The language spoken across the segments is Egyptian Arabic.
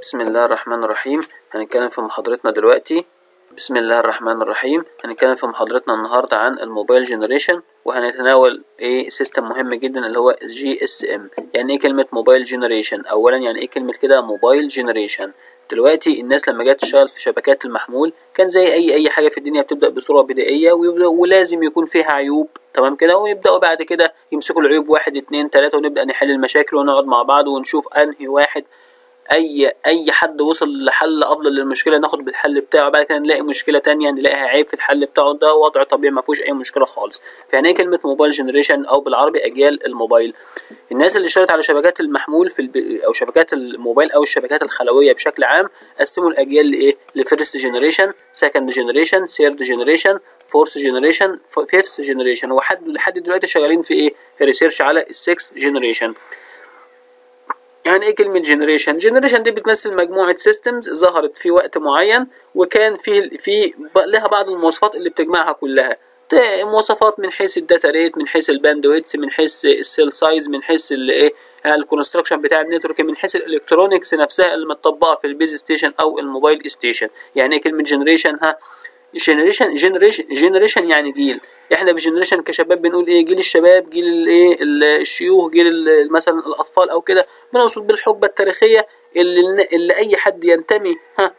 بسم الله الرحمن الرحيم هنتكلم في محاضرتنا دلوقتي بسم الله الرحمن الرحيم هنتكلم في محاضرتنا النهاردة عن الموبايل جنريشن وهنتناول ايه سيستم مهم جدا اللي هو جي اس ام يعني ايه كلمة موبايل جنريشن اولا يعني ايه كلمة كده موبايل جنريشن دلوقتي الناس لما جت تشتغل في شبكات المحمول كان زي اي اي حاجه في الدنيا بتبدا بصوره بدائيه ولازم يكون فيها عيوب تمام كده ويبداوا بعد كده يمسكوا العيوب واحد اتنين تلاته ونبدا نحل المشاكل ونقعد مع بعض ونشوف انهي واحد اي اي حد وصل لحل افضل للمشكله ناخد بالحل بتاعه بعد كده نلاقي مشكله تانية نلاقيها عيب في الحل بتاعه ده وضع طبيعي ما فيهوش اي مشكله خالص فيعني ايه كلمه موبايل جنريشن او بالعربي اجيال الموبايل الناس اللي اشتغلت على شبكات المحمول في الب... او شبكات الموبايل او الشبكات الخلويه بشكل عام قسموا الاجيال لايه لفيرست جنريشن سكند جنريشن ثيرد جنريشن فورث جنريشن فيفث جنريشن وحد لحد دلوقتي شغالين في ايه في ريسيرش على السكس جنريشن يعني ايه كلمة جنريشن؟ جنريشن دي بتمثل مجموعة سيستمز ظهرت في وقت معين وكان في في لها بعض المواصفات اللي بتجمعها كلها مواصفات من حيث الداتا ريت من حيث الباندويتس من حيث السيل سايز من حيث الايه الكونستراكشن بتاع النتورك من حيث الالكترونكس نفسها اللي متطبقه في البيز ستيشن او الموبايل ستيشن يعني ايه كلمة جنريشن ها جنريشن جنريشن جنريشن يعني جيل احنا في جنريشن كشباب بنقول ايه جيل الشباب جيل الايه الشيوخ جيل مثلا الاطفال او كده بنقصد بالحقبه التاريخيه اللي, اللي اي حد ينتمي ها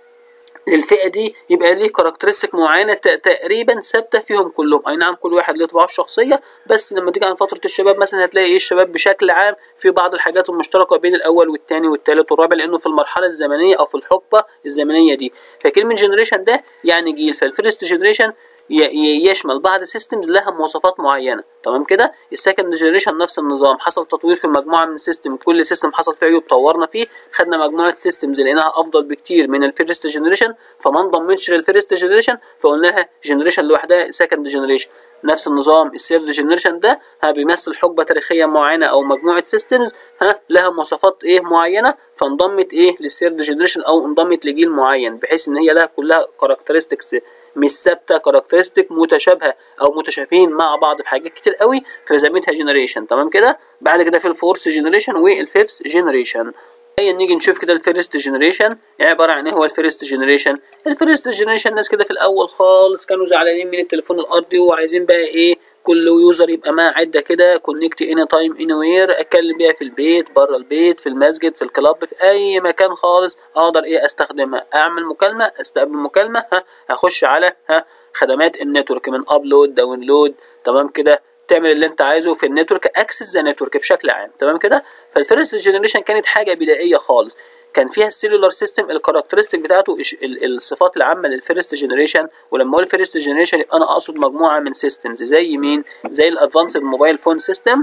للفئه دي يبقى ليه كاركترستيك معينه تقريبا ثابته فيهم كلهم اي نعم كل واحد له طباعه الشخصيه بس لما تيجي عن فتره الشباب مثلا هتلاقي ايه الشباب بشكل عام في بعض الحاجات المشتركه بين الاول والثاني والثالث والرابع لانه في المرحله الزمنيه او في الحقبه الزمنيه دي فكلمه جنريشن ده يعني جيل فالفيرست جنريشن يشمل بعض سيستمز لها مواصفات معينه تمام كده السكند جنريشن نفس النظام حصل تطوير في مجموعه من السيستم كل سيستم حصل فيه عيوب طورنا فيه خدنا مجموعه سيستمز لقيناها افضل بكتير من الفيرست جنريشن فما انضمتش للفيرست جنريشن فقلناها جنريشن لوحدها سكند جنريشن نفس النظام الثيرد جنريشن ده ها بيمثل حقبه تاريخيه معينه او مجموعه سيستمز ها لها مواصفات ايه معينه فانضمت ايه للثيرد جنريشن او انضمت لجيل معين بحيث ان هي لها كلها كاركترستكس مش ثابته كاركترستيك متشابهه او متشابهين مع بعض في حاجات كتير قوي فسميتها جنريشن تمام كده بعد كده في الفورث جنريشن والفيفث جنريشن هيا نيجي نشوف كده الفيرست جنريشن يعني عباره عن ايه هو الفيرست جنريشن الفيرست جنريشن الناس كده في الاول خالص كانوا زعلانين من التليفون الارضي وعايزين بقى ايه كل يوزر يبقى معاه عده كده كونكت اني تايم اني وير اتكلم بيها في البيت بره البيت في المسجد في الكلاب في اي مكان خالص اقدر ايه استخدمها اعمل مكالمه استقبل مكالمه ها اخش على ها خدمات النتورك من ابلود داونلود تمام كده تعمل اللي انت عايزه في النتورك اكسس ذا نتورك بشكل عام تمام كده فالفيرست جنريشن كانت حاجه بدائيه خالص كان فيها السيلولار سيستم الكاركترستيك بتاعته الصفات العامه للفيرست جنريشن ولما اقول فيرست جنريشن يبقى انا اقصد مجموعه من سيستمز زي مين زي الادفانسد موبايل فون سيستم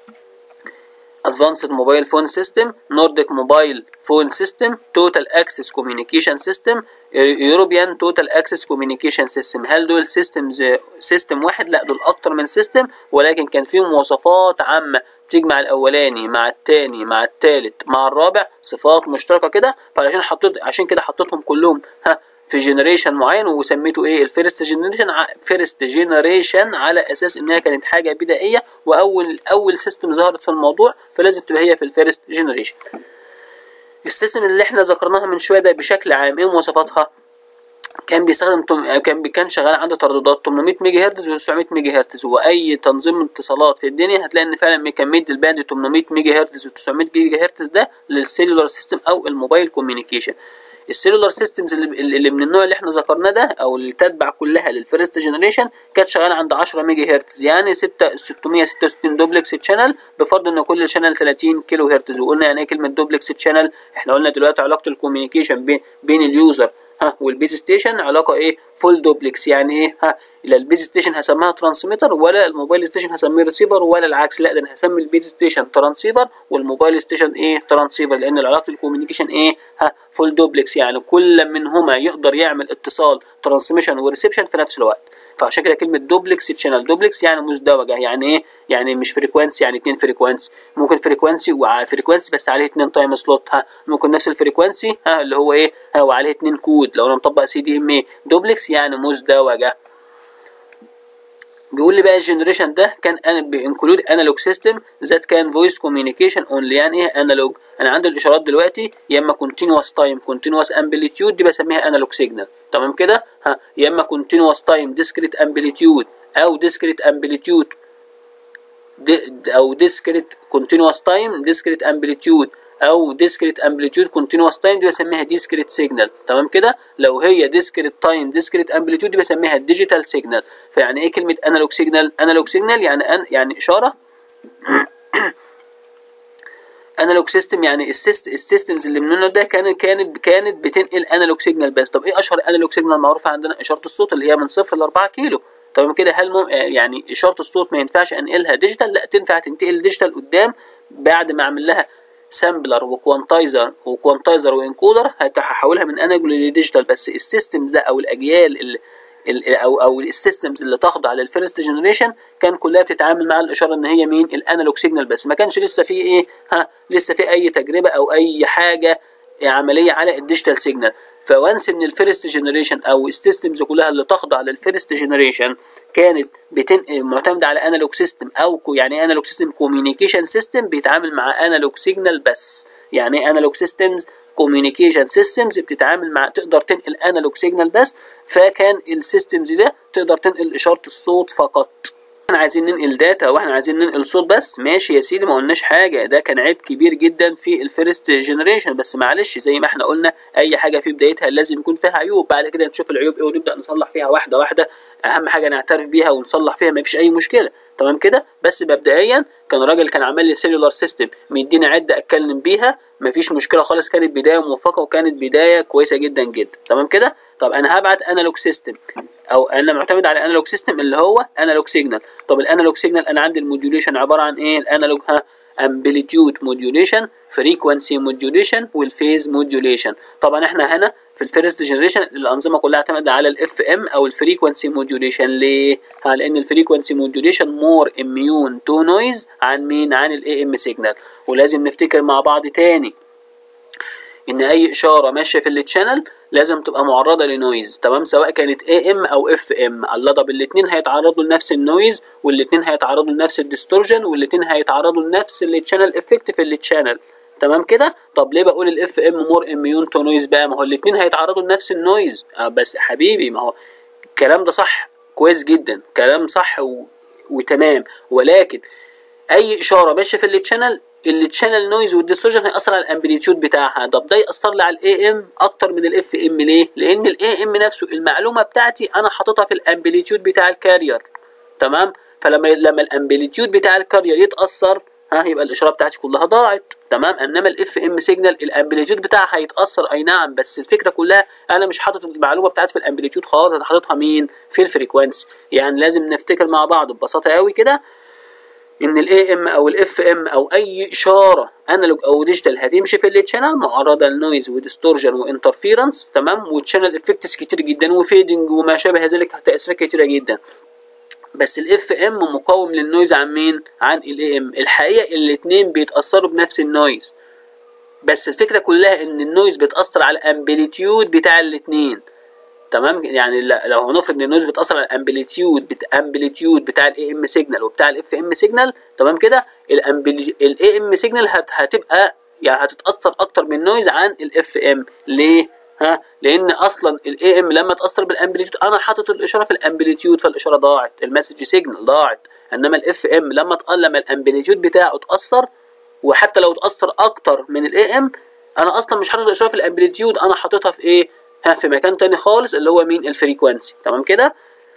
Advanced Mobile Phone System, Nordic Mobile Phone System, Total Access Communication System, European Total Access Communication System هل دول سيستمز سيستم واحد لا دول اكتر من سيستم ولكن كان فيهم مواصفات عامه تجمع الاولاني مع الثاني مع الثالث مع الرابع صفات مشتركه كده فعشان حطيت عشان كده حطيتهم كلهم ها في جنريشن معين وسميته ايه الفيرست جنريشن فيرست جنريشن على اساس انها كانت حاجه بدائيه واول اول سيستم ظهرت في الموضوع فلازم تبقى هي في الفيرست جنريشن السيستم اللي احنا ذكرناها من شويه ده بشكل عام ايه مواصفاتها كان بيستخدم تم... كان كان شغال عنده ترددات 800 ميجا هرتز و 900 ميجا هرتز واي تنظيم اتصالات في الدنيا هتلاقي ان فعلا كان مدي الباند 800 ميجا هرتز و 900 ميجا هرتز ده للسيلولار سيستم او الموبايل كوميونيكيشن السيلولار سيستمز اللي, اللي من النوع اللي احنا ذكرناه ده او اللي تتبع كلها للفيرست جنريشن كانت شغاله عند 10 ميجا هرتز يعني 6 666 دوبلكس تشانل بفرض ان كل شانل 30 كيلو هرتز وقلنا يعني ايه كلمه دوبلكس تشانل احنا قلنا دلوقتي علاقه الكوميونيكيشن بين بين اليوزر ها والبيز ستيشن علاقه ايه فول دوبلكس يعني ايه ها لا البيز ستيشن هسميها ترانسميتر ولا الموبايل ستيشن هسميه ريسيفر ولا العكس لا ده انا هسمي البيز ستيشن ترانسيفر والموبايل ستيشن ايه ترانسيفر لان علاقه الكوميونيكيشن ايه ها فول دوبلكس يعني كل منهما يقدر يعمل اتصال ترانسميشن وريسبشن في نفس الوقت فعشان كده كلمه دوبلكس تشانل دوبلكس يعني مزدوجه يعني ايه يعني مش فريكوانسي يعني اتنين فريكوانسي ممكن فريكوانسي وفريكوانسي بس عليه اتنين تايم سلوت ها ممكن نفس الفريكوانسي ها اللي هو ايه ها وعليه اتنين كود لو انا مطبق سي دي ام اي دوبلكس يعني مزدوجه بيقول لي بقى الجنريشن ده كان بينكلود انالوج سيستم ذات كان فويس كوميونيكيشن اونلي يعني ايه انالوج انا عندي الاشارات دلوقتي يا اما كونتينوس تايم كونتينوس امبليتيود دي بسميها انالوج سيجنال تمام كده ها يا اما كونتينوس تايم ديسكريت امبليتيود او ديسكريت امبليتيود او ديسكريت كونتينوس تايم ديسكريت امبليتيود او ديسكريت امبليتيود كونتينوس تايم دي بسميها ديسكريت سيجنال تمام كده لو هي ديسكريت تايم ديسكريت امبليتيود دي بسميها ديجيتال سيجنال فيعني ايه كلمه انالوج سيجنال انالوج سيجنال يعني أن يعني اشاره انالوج سيستم يعني السيست السيستمز اللي مننا ده كانت كانت كانت بتنقل انالوج سيجنال بس طب ايه اشهر انالوج سيجنال معروفه عندنا اشاره الصوت اللي هي من صفر ل 4 كيلو تمام كده هل مم... يعني اشاره الصوت ما ينفعش انقلها ديجيتال لا تنفع تنتقل ديجيتال قدام بعد ما اعمل لها سامبلر وكوانتايزر وكوانتايزر وانكودر هحولها من انالوج لديجيتال بس السيستمز ده او الاجيال اللي او او السيستمز اللي تخضع للفيرست جنريشن كان كلها بتتعامل مع الاشاره ان هي مين الانالوج سيجنال بس ما كانش لسه في ايه ها لسه في اي تجربه او اي حاجه عمليه على الديجيتال سيجنال فوانس ان الفيرست جنريشن او السيستمز كلها اللي تخضع للفيرست جنريشن كانت بتنقل معتمده على انالوج سيستم او يعني انالوج سيستم كوميونيكيشن سيستم بيتعامل مع انالوج سيجنال بس يعني ايه انالوج سيستمز كوميونيكيشن سيستمز بتتعامل مع تقدر تنقل انالوج سيجنال بس فكان السيستمز ده تقدر تنقل اشاره الصوت فقط احنا عايزين ننقل داتا واحنا عايزين ننقل صوت بس ماشي يا سيدي ما قلناش حاجه ده كان عيب كبير جدا في الفيرست جنريشن بس معلش زي ما احنا قلنا اي حاجه في بدايتها لازم يكون فيها عيوب بعد كده نشوف العيوب ايه ونبدا نصلح فيها واحده واحده اهم حاجه نعترف بيها ونصلح فيها ما فيش اي مشكله تمام كده بس مبدئيا كان راجل كان عامل لي سيلولار سيستم مديني عده اتكلم بيها مفيش مشكله خالص كانت بدايه موفقه وكانت بدايه كويسه جدا جدا تمام كده طب انا هبعت انالوج سيستم او انا معتمد على انالوج سيستم اللي هو انالوج سيجنال طب الانالوج سيجنال انا عندي الموديوليشن عباره عن ايه الانالوج ها امبليتيود موديوليشن فريكوانسي موديوليشن والفيز موديوليشن طبعا احنا هنا في الفيرست جنريشن الانظمه كلها اعتمدت على الاف ام او الفريكوانسي موديوليشن ليه ها لان الفريكوانسي موديوليشن مور اميون تو نويز عن مين عن الاي ام سيجنال ولازم نفتكر مع بعض تاني ان اي اشاره ماشيه في التشانل لازم تبقى معرضه لنويز تمام سواء كانت اي ام او اف ام الله طب الاثنين هيتعرضوا لنفس النويز والاثنين هيتعرضوا لنفس الديستورجن والاثنين هيتعرضوا لنفس التشانل افكت في التشانل تمام كده طب ليه بقول الاف ام مور اميون تو نويز بقى ما هو الاثنين هيتعرضوا لنفس النويز آه بس حبيبي ما هو الكلام ده صح كويس جدا كلام صح و... وتمام ولكن اي اشاره ماشيه في التشانل التشانل نويز والديستورجن هيأثر على الامبليتيود بتاعها طب ده يأثر لي على الاي ام اكتر من الاف ام ليه؟ لان الاي ام نفسه المعلومه بتاعتي انا حاططها في الامبليتيود بتاع الكارير تمام؟ فلما لما الامبليتيود بتاع الكارير يتأثر ها يبقى الاشاره بتاعتي كلها ضاعت تمام انما الاف ام سيجنال الامبليتيود بتاعها هيتاثر اي نعم بس الفكره كلها انا مش حاطط المعلومه بتاعتي في الامبليتيود خالص انا حاططها مين في الفريكوانسي يعني لازم نفتكر مع بعض ببساطه قوي كده ان الاي ام او الاف ام او اي اشاره انالوج او ديجيتال هتمشي في التشانل معرضه لنويز وديستورجن وانترفيرنس تمام وتشانل افكتس كتير جدا وفيدنج وما شابه ذلك تاثيرات كتيره جدا بس الاف ام مقاوم للنويز عن مين عن الاي ام الحقيقه الاثنين بيتاثروا بنفس النويز بس الفكره كلها ان النويز بتاثر على الامبليتيود بتاع الاثنين تمام يعني لو هنفرض ان النويز بتاثر على الامبليتيود بت... امبليتيود بتاع الاي ام سيجنال وبتاع الاف ام سيجنال تمام كده الاي ام سيجنال هت... هتبقى يعني هتتاثر اكتر من النويز عن الاف ام ليه ها لان اصلا الاي ام لما تاثر بالامبليتيود انا حاطط الاشاره في الامبليتيود فالاشاره ضاعت المسج سيجنال ضاعت انما الاف ام لما تقل لما الامبليتيود بتاعه اتاثر وحتى لو اتاثر اكتر من الاي ام انا اصلا مش حاطط الاشاره في الامبليتيود انا حاططها في ايه ها في مكان تاني خالص اللي هو مين الفريكوانسي تمام كده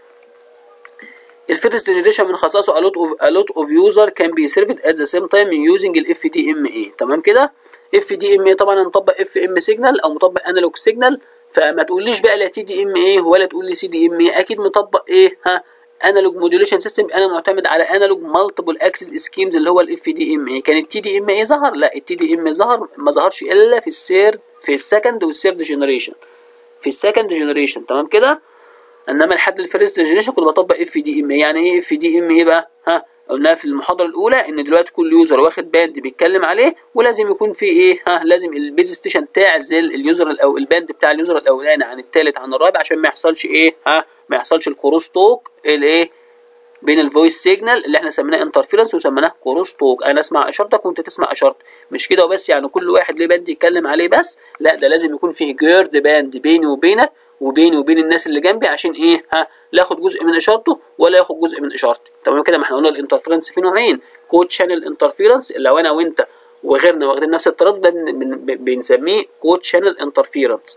الفيرست جنريشن من خصائصه a lot of a lot of user can be served at the same time using ال FDMA تمام كده FDMA طبعا نطبق اف ام سيجنال او مطبق انالوج سيجنال فما تقوليش بقى لا تي دي ام ايه ولا تقول لي سي دي ام ايه اكيد مطبق ايه ها انالوج موديوليشن سيستم انا معتمد على انالوج مالتيبل اكسس سكيمز اللي هو الاف دي ام اي كان التي دي ام اي ظهر لا التي دي ام ظهر ما ظهرش الا في السير في السكند والثيرد جنريشن في السكند جنريشن تمام كده انما لحد الفيرست جنريشن كنت بطبق اف دي ام يعني ايه اف دي ام ايه بقى ها قلنا في المحاضره الاولى ان دلوقتي كل يوزر واخد باند بيتكلم عليه ولازم يكون في ايه ها لازم البيز ستيشن تعزل اليوزر او الباند بتاع اليوزر الاولاني عن الثالث عن الرابع عشان ما يحصلش ايه ها ما يحصلش الكروس توك الايه بين الفويس سيجنال اللي احنا سميناه انترفيرنس وسميناه كروس توك انا اسمع اشارتك وانت تسمع اشارتي مش كده وبس يعني كل واحد ليه باند يتكلم عليه بس لا ده لازم يكون فيه جيرد باند بيني وبينك وبيني وبين الناس اللي جنبي عشان ايه ها لا ياخد جزء من اشارته ولا ياخد جزء من اشارتي تمام كده ما احنا قلنا الانترفيرنس في نوعين كود شانل انترفيرنس اللي لو انا وانت وغيرنا واخدين نفس التردد ده بنسميه كود شانل انترفيرنس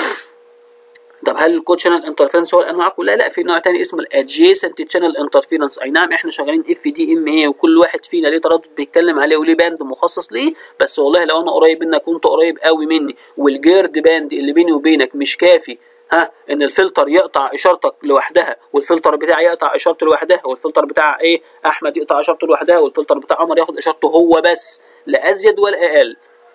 طب هل الكود شانل انترفيرنس هو الانواع كلها لا في نوع تاني اسمه الادجيسنت شانل انترفيرنس اي نعم احنا شغالين اف دي ام اي وكل واحد فينا ليه تردد بيتكلم عليه وليه باند مخصص ليه بس والله لو انا قريب منك وانت قريب قوي مني والجيرد باند اللي بيني وبينك مش كافي ها ان الفلتر يقطع اشارتك لوحدها والفلتر بتاعي يقطع اشارته لوحدها والفلتر بتاع ايه احمد يقطع اشارته لوحدها والفلتر بتاع عمر ياخد اشارته هو بس لا ازيد ولا اقل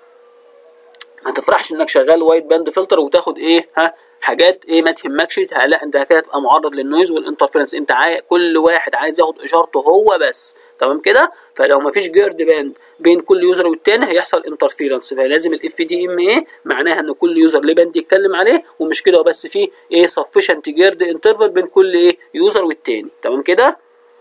ما تفرحش انك شغال وايت باند فلتر وتاخد ايه ها حاجات ايه ما تهمكش لا انت كده تبقى معرض للنويز والانترفيرنس انت عاي... كل واحد عايز ياخد اشارته هو بس تمام كده فلو ما فيش جيرد باند بين كل يوزر والتاني هيحصل انترفيرنس فلازم الاف دي ام ايه معناها ان كل يوزر ليه باند يتكلم عليه ومش كده وبس في ايه سفشنت جيرد انترفال بين كل ايه يوزر والتاني تمام كده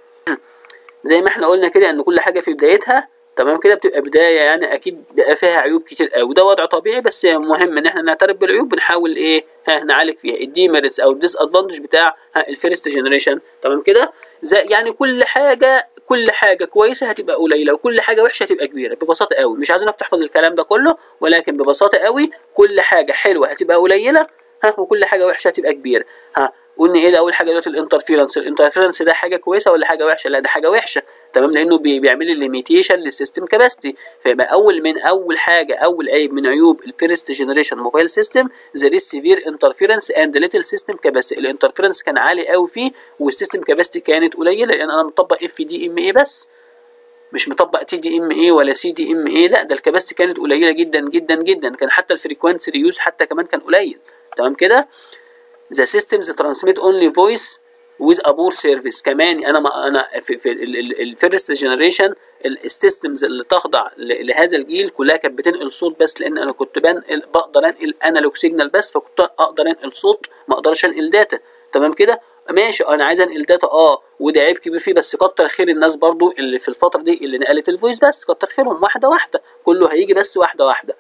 زي ما احنا قلنا كده ان كل حاجه في بدايتها تمام كده بتبقى بدايه يعني اكيد بقى فيها عيوب كتير قوي وده وضع طبيعي بس مهم ان احنا نعترف بالعيوب بنحاول ايه ها نعالج فيها الديميرتس او الديس ادفانتج بتاع الفيرست جنريشن تمام كده زي يعني كل حاجه كل حاجه كويسه هتبقى قليله وكل حاجه وحشه هتبقى كبيره ببساطه قوي مش عايزينك تحفظ الكلام ده كله ولكن ببساطه قوي كل حاجه حلوه هتبقى قليله ها وكل حاجه وحشه هتبقى كبيره ها قلنا ايه ده اول حاجه دلوقتي الانترفيرنس الانترفيرنس ده حاجه كويسه ولا حاجه وحشه لا ده حاجه وحشه تمام لانه بيعمل لي ليميتيشن للسيستم كاباسيتي فيبقى اول من اول حاجه اول عيب من عيوب الفيرست جنريشن موبايل سيستم ذا سيفير انترفيرنس اند ليتل سيستم كاباسيتي الانترفيرنس كان عالي قوي فيه والسيستم كاباسيتي كانت قليله لان انا مطبق اف دي ام اي بس مش مطبق تي دي ام اي ولا سي دي ام اي لا ده الكباستي كانت قليله جدا جدا جدا كان حتى الفريكوانسي ريوز حتى كمان كان قليل تمام كده the systems transmit only voice with a poor service كمان انا ما انا في, في الفيرست جنريشن السيستمز اللي تخضع لهذا الجيل كلها كانت بتنقل صوت بس لان انا كنت بنقل بقدر انقل انالوج سيجنال بس فكنت اقدر انقل صوت ما اقدرش انقل داتا تمام كده ماشي انا عايز انقل داتا اه وده عيب كبير فيه بس كتر خير الناس برضو اللي في الفتره دي اللي نقلت الفويس بس كتر خيرهم واحده واحده كله هيجي بس واحده واحده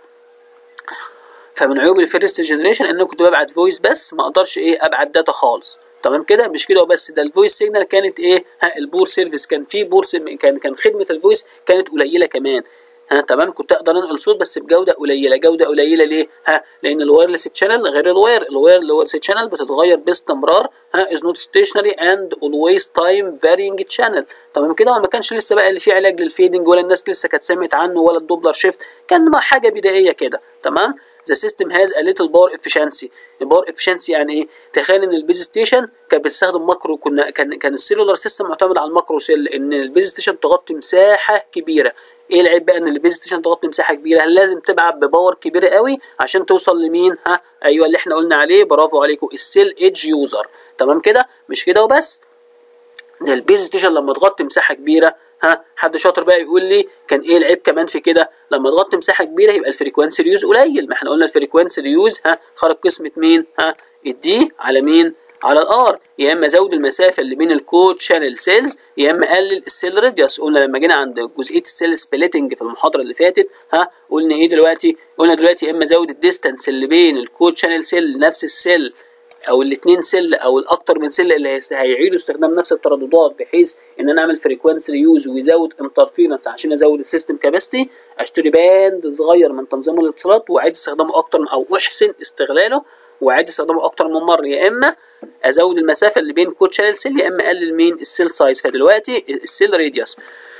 فمن عيوب الفيرست جنريشن ان انا كنت ببعت فويس بس ما اقدرش ايه ابعت داتا خالص تمام كده مش كده وبس ده الفويس سيجنال كانت ايه ها البور سيرفيس كان في بور كان كان خدمه الفويس كانت قليله كمان ها تمام كنت اقدر انقل صوت بس بجوده قليله جوده قليله ليه ها لان الوايرلس تشانل غير الواير الواير الوايرلس تشانل بتتغير باستمرار ها از نوت ستيشنري اند اولويز تايم فارينج تشانل تمام كده وما كانش لسه بقى اللي فيه علاج للفيدنج ولا الناس لسه كانت سمعت عنه ولا الدوبلر شيفت كان حاجه بدائيه كده تمام the system has a little power efficiency الباور efficiency يعني ايه تخيل ان البيز ستيشن كانت بتستخدم ماكرو كنا كان كان السيلولار سيستم معتمد على الماكرو سيل ان البيز ستيشن تغطي مساحه كبيره ايه العيب بقى ان البيز ستيشن تغطي مساحه كبيره هل لازم تبعت بباور كبيره قوي عشان توصل لمين ها ايوه اللي احنا قلنا عليه برافو عليكم السيل ايدج يوزر تمام كده مش كده وبس ده البيز ستيشن لما تغطي مساحه كبيره ها حد شاطر بقى يقول لي كان ايه العيب كمان في كده لما تغطي مساحه كبيره يبقى الفريكوانسي ريوز قليل ما احنا قلنا الفريكوانسي ريوز ها خرج قسمه مين ها الدي على مين على الار يا اما زود المسافه اللي بين الكود شانل سيلز يا اما قلل السيل راديوس قلنا لما جينا عند جزئيه السيل سبليتنج في المحاضره اللي فاتت ها قلنا ايه دلوقتي قلنا دلوقتي يا اما زود الديستانس اللي بين الكود شانل سيل نفس السيل او الاثنين سل او الاكتر من سل اللي هيعيدوا استخدام نفس الترددات بحيث ان انا اعمل فريكوانسي ريوز ويزود انترفيرنس عشان ازود السيستم كاباسيتي اشتري باند صغير من تنظيم الاتصالات واعيد استخدامه اكتر او احسن استغلاله واعيد استخدامه اكتر من مره يا اما ازود المسافه اللي بين كود شانل سيل يا اما اقلل مين السيل سايز فدلوقتي السيل راديوس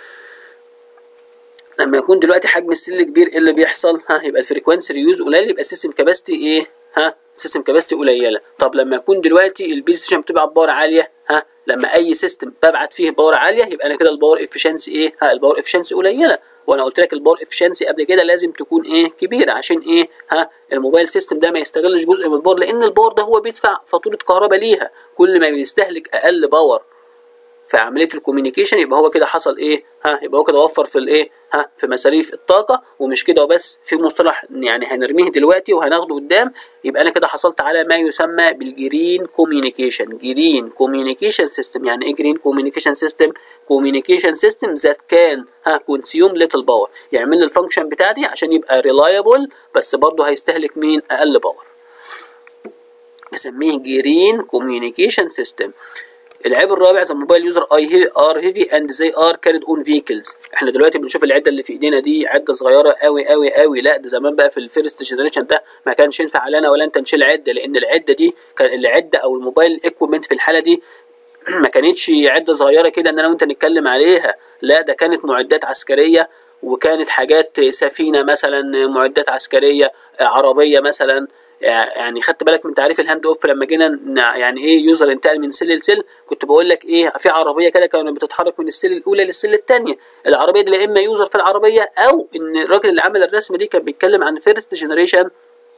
لما يكون دلوقتي حجم السيل كبير ايه اللي بيحصل ها يبقى الفريكوانسي ريوز قليل يبقى السيستم كاباسيتي ايه ها سيستم كاباسيتي قليله طب لما يكون دلوقتي البيز ستيشن بتبعت باور عاليه ها لما اي سيستم ببعت فيه باور عاليه يبقى انا كده الباور افشنسي ايه ها الباور افشنسي قليله وانا قلت لك الباور افشنسي قبل كده لازم تكون ايه كبيره عشان ايه ها الموبايل سيستم ده ما يستغلش جزء من الباور لان الباور ده هو بيدفع فاتوره كهرباء ليها كل ما بيستهلك اقل باور في عمليه الكوميونيكيشن يبقى هو كده حصل ايه ها يبقى هو كده وفر في الايه ها في مصاريف الطاقه ومش كده وبس في مصطلح يعني هنرميه دلوقتي وهناخده قدام يبقى انا كده حصلت على ما يسمى بالجرين كوميونيكيشن جرين كوميونيكيشن سيستم يعني ايه جرين كوميونيكيشن سيستم كوميونيكيشن سيستم ذات كان ها كونسيوم ليتل باور يعمل لي الفانكشن بتاعتي عشان يبقى ريلايبل بس برضه هيستهلك مين اقل باور بسميه جرين كوميونيكيشن سيستم العيب الرابع ذا موبايل يوزر اي ار هيفي اند زي ار كاريد اون فيكلز احنا دلوقتي بنشوف العده اللي في ايدينا دي عده صغيره قوي قوي قوي لا ده زمان بقى في الفيرست جنريشن ده ما كانش ينفع علينا ولا انت نشيل عده لان العده دي كان العده او الموبايل ايكويبمنت في الحاله دي ما كانتش عده صغيره كده ان انا وانت نتكلم عليها لا ده كانت معدات عسكريه وكانت حاجات سفينه مثلا معدات عسكريه عربيه مثلا يعني خدت بالك من تعريف الهاند اوف لما جينا يعني ايه يوزر انتقل من سيل لسيل كنت بقول لك ايه في عربيه كده كانت بتتحرك من السيل الاولى للسيل الثانيه العربيه دي لا اما يوزر في العربيه او ان الراجل اللي عمل الرسمه دي كان بيتكلم عن فيرست جنريشن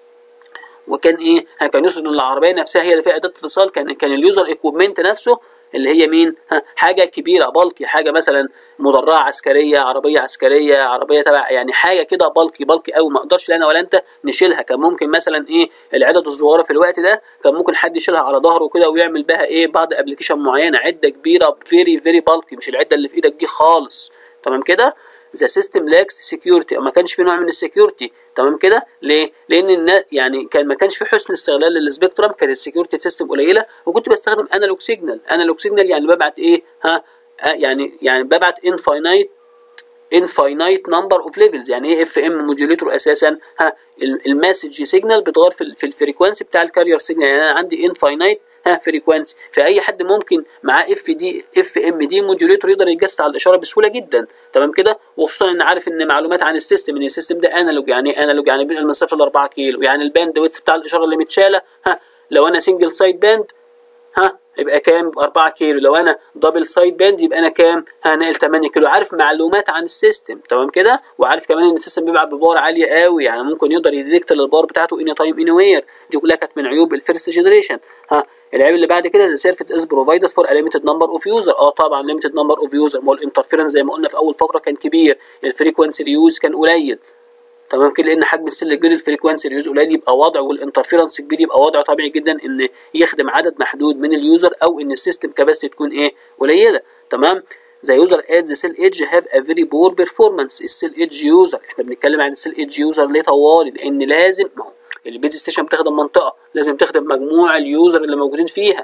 وكان ايه كان يقصد ان العربيه نفسها هي اللي فيها اداه اتصال كان كان اليوزر ايكويبمنت نفسه اللي هي مين ها حاجه كبيره بالكي حاجه مثلا مدرعه عسكريه عربيه عسكريه عربيه تبع يعني حاجه كده بالكي بالكي قوي ما اقدرش لا انا ولا انت نشيلها كان ممكن مثلا ايه العدد الصغيره في الوقت ده كان ممكن حد يشيلها على ظهره كده ويعمل بها ايه بعض ابلكيشن معينه عده كبيره فيري فيري بالكي مش العده اللي في ايدك دي خالص تمام كده ذا سيستم لاكس سكيورتي ما كانش في نوع من السكيورتي تمام كده ليه لان النا يعني كان ما كانش في حسن استغلال للسبيكترم كانت السكيورتي سيستم قليله وكنت بستخدم انالوج سيجنال انالوج سيجنال يعني ببعت ايه ها يعني يعني ببعت انفاينايت انفاينايت نمبر اوف ليفلز يعني ايه اف ام موديوليتور اساسا ها المسج سيجنال بتغير في, في الفريكوانسي بتاع الكارير سيجنال يعني انا عندي انفاينايت ها فريكوانسي فاي حد ممكن معاه اف دي اف ام دي موديوليتور يقدر يجسس على الاشاره بسهوله جدا تمام كده وخصوصا ان عارف ان معلومات عن السيستم ان السيستم ده انالوج يعني ايه انالوج يعني بين المسافه ل 4 كيلو يعني الباند ويتس بتاع الاشاره اللي متشاله ها لو انا سنجل سايد باند ها يبقى كام 4 كيلو لو انا دبل سايد باند يبقى انا كام هنقل 8 كيلو عارف معلومات عن السيستم تمام كده وعارف كمان ان السيستم بيبعت بباور عاليه قوي يعني ممكن يقدر يديكت الباور بتاعته اني تايم اني وير دي كلها كانت من عيوب الفيرست جنريشن ها العيب اللي بعد كده سيرفيس از بروفايدد فور ليميتد نمبر اوف يوزر اه طبعا ليميتد نمبر اوف يوزر ما هو الانترفيرنس زي ما قلنا في اول فقره كان كبير الفريكونسي ريوز كان قليل تمام كده لان حجم السل كبير الفريكوانسي ريوز قليل يبقى وضع والانترفيرنس كبير يبقى وضع طبيعي جدا ان يخدم عدد محدود من اليوزر او ان السيستم كاباسيتي تكون ايه قليله تمام ذا يوزر ات ذا سيل ايدج هاف ا فيري بور بيرفورمانس السيل ايدج يوزر احنا بنتكلم عن السيل ايدج يوزر ليه طوالي لان لازم ما هو البيز ستيشن بتخدم منطقه لازم تخدم مجموع اليوزر اللي موجودين فيها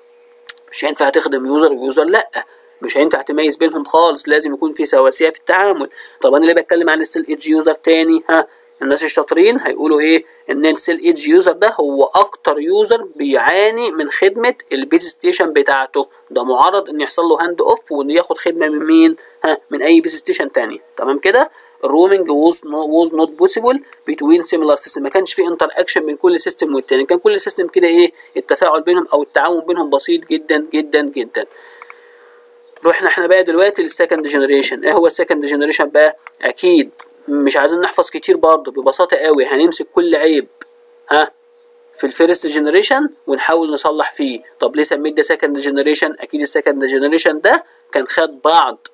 مش هينفع تخدم يوزر ويوزر لا مش هينفع تميز بينهم خالص لازم يكون في سواسيه في التعامل طب انا ليه بتكلم عن السيل ايدج يوزر تاني ها الناس الشاطرين هيقولوا ايه ان السيل ايدج يوزر ده هو اكتر يوزر بيعاني من خدمه البيز ستيشن بتاعته ده معرض ان يحصل له هاند اوف وان ياخد خدمه من مين ها من اي بيز ستيشن تاني تمام كده الرومنج was no, was not possible between similar system ما كانش في انتر اكشن بين كل سيستم والتاني كان كل سيستم كده ايه التفاعل بينهم او التعاون بينهم بسيط جدا جدا جدا رحنا احنا بقى دلوقتي للسكند جنريشن ايه هو السكند جنريشن بقى اكيد مش عايزين نحفظ كتير برضه ببساطه قوي هنمسك كل عيب ها في الفيرست جنريشن ونحاول نصلح فيه طب ليه سميت ده سكند جنريشن اكيد السكند جنريشن ده كان خد بعض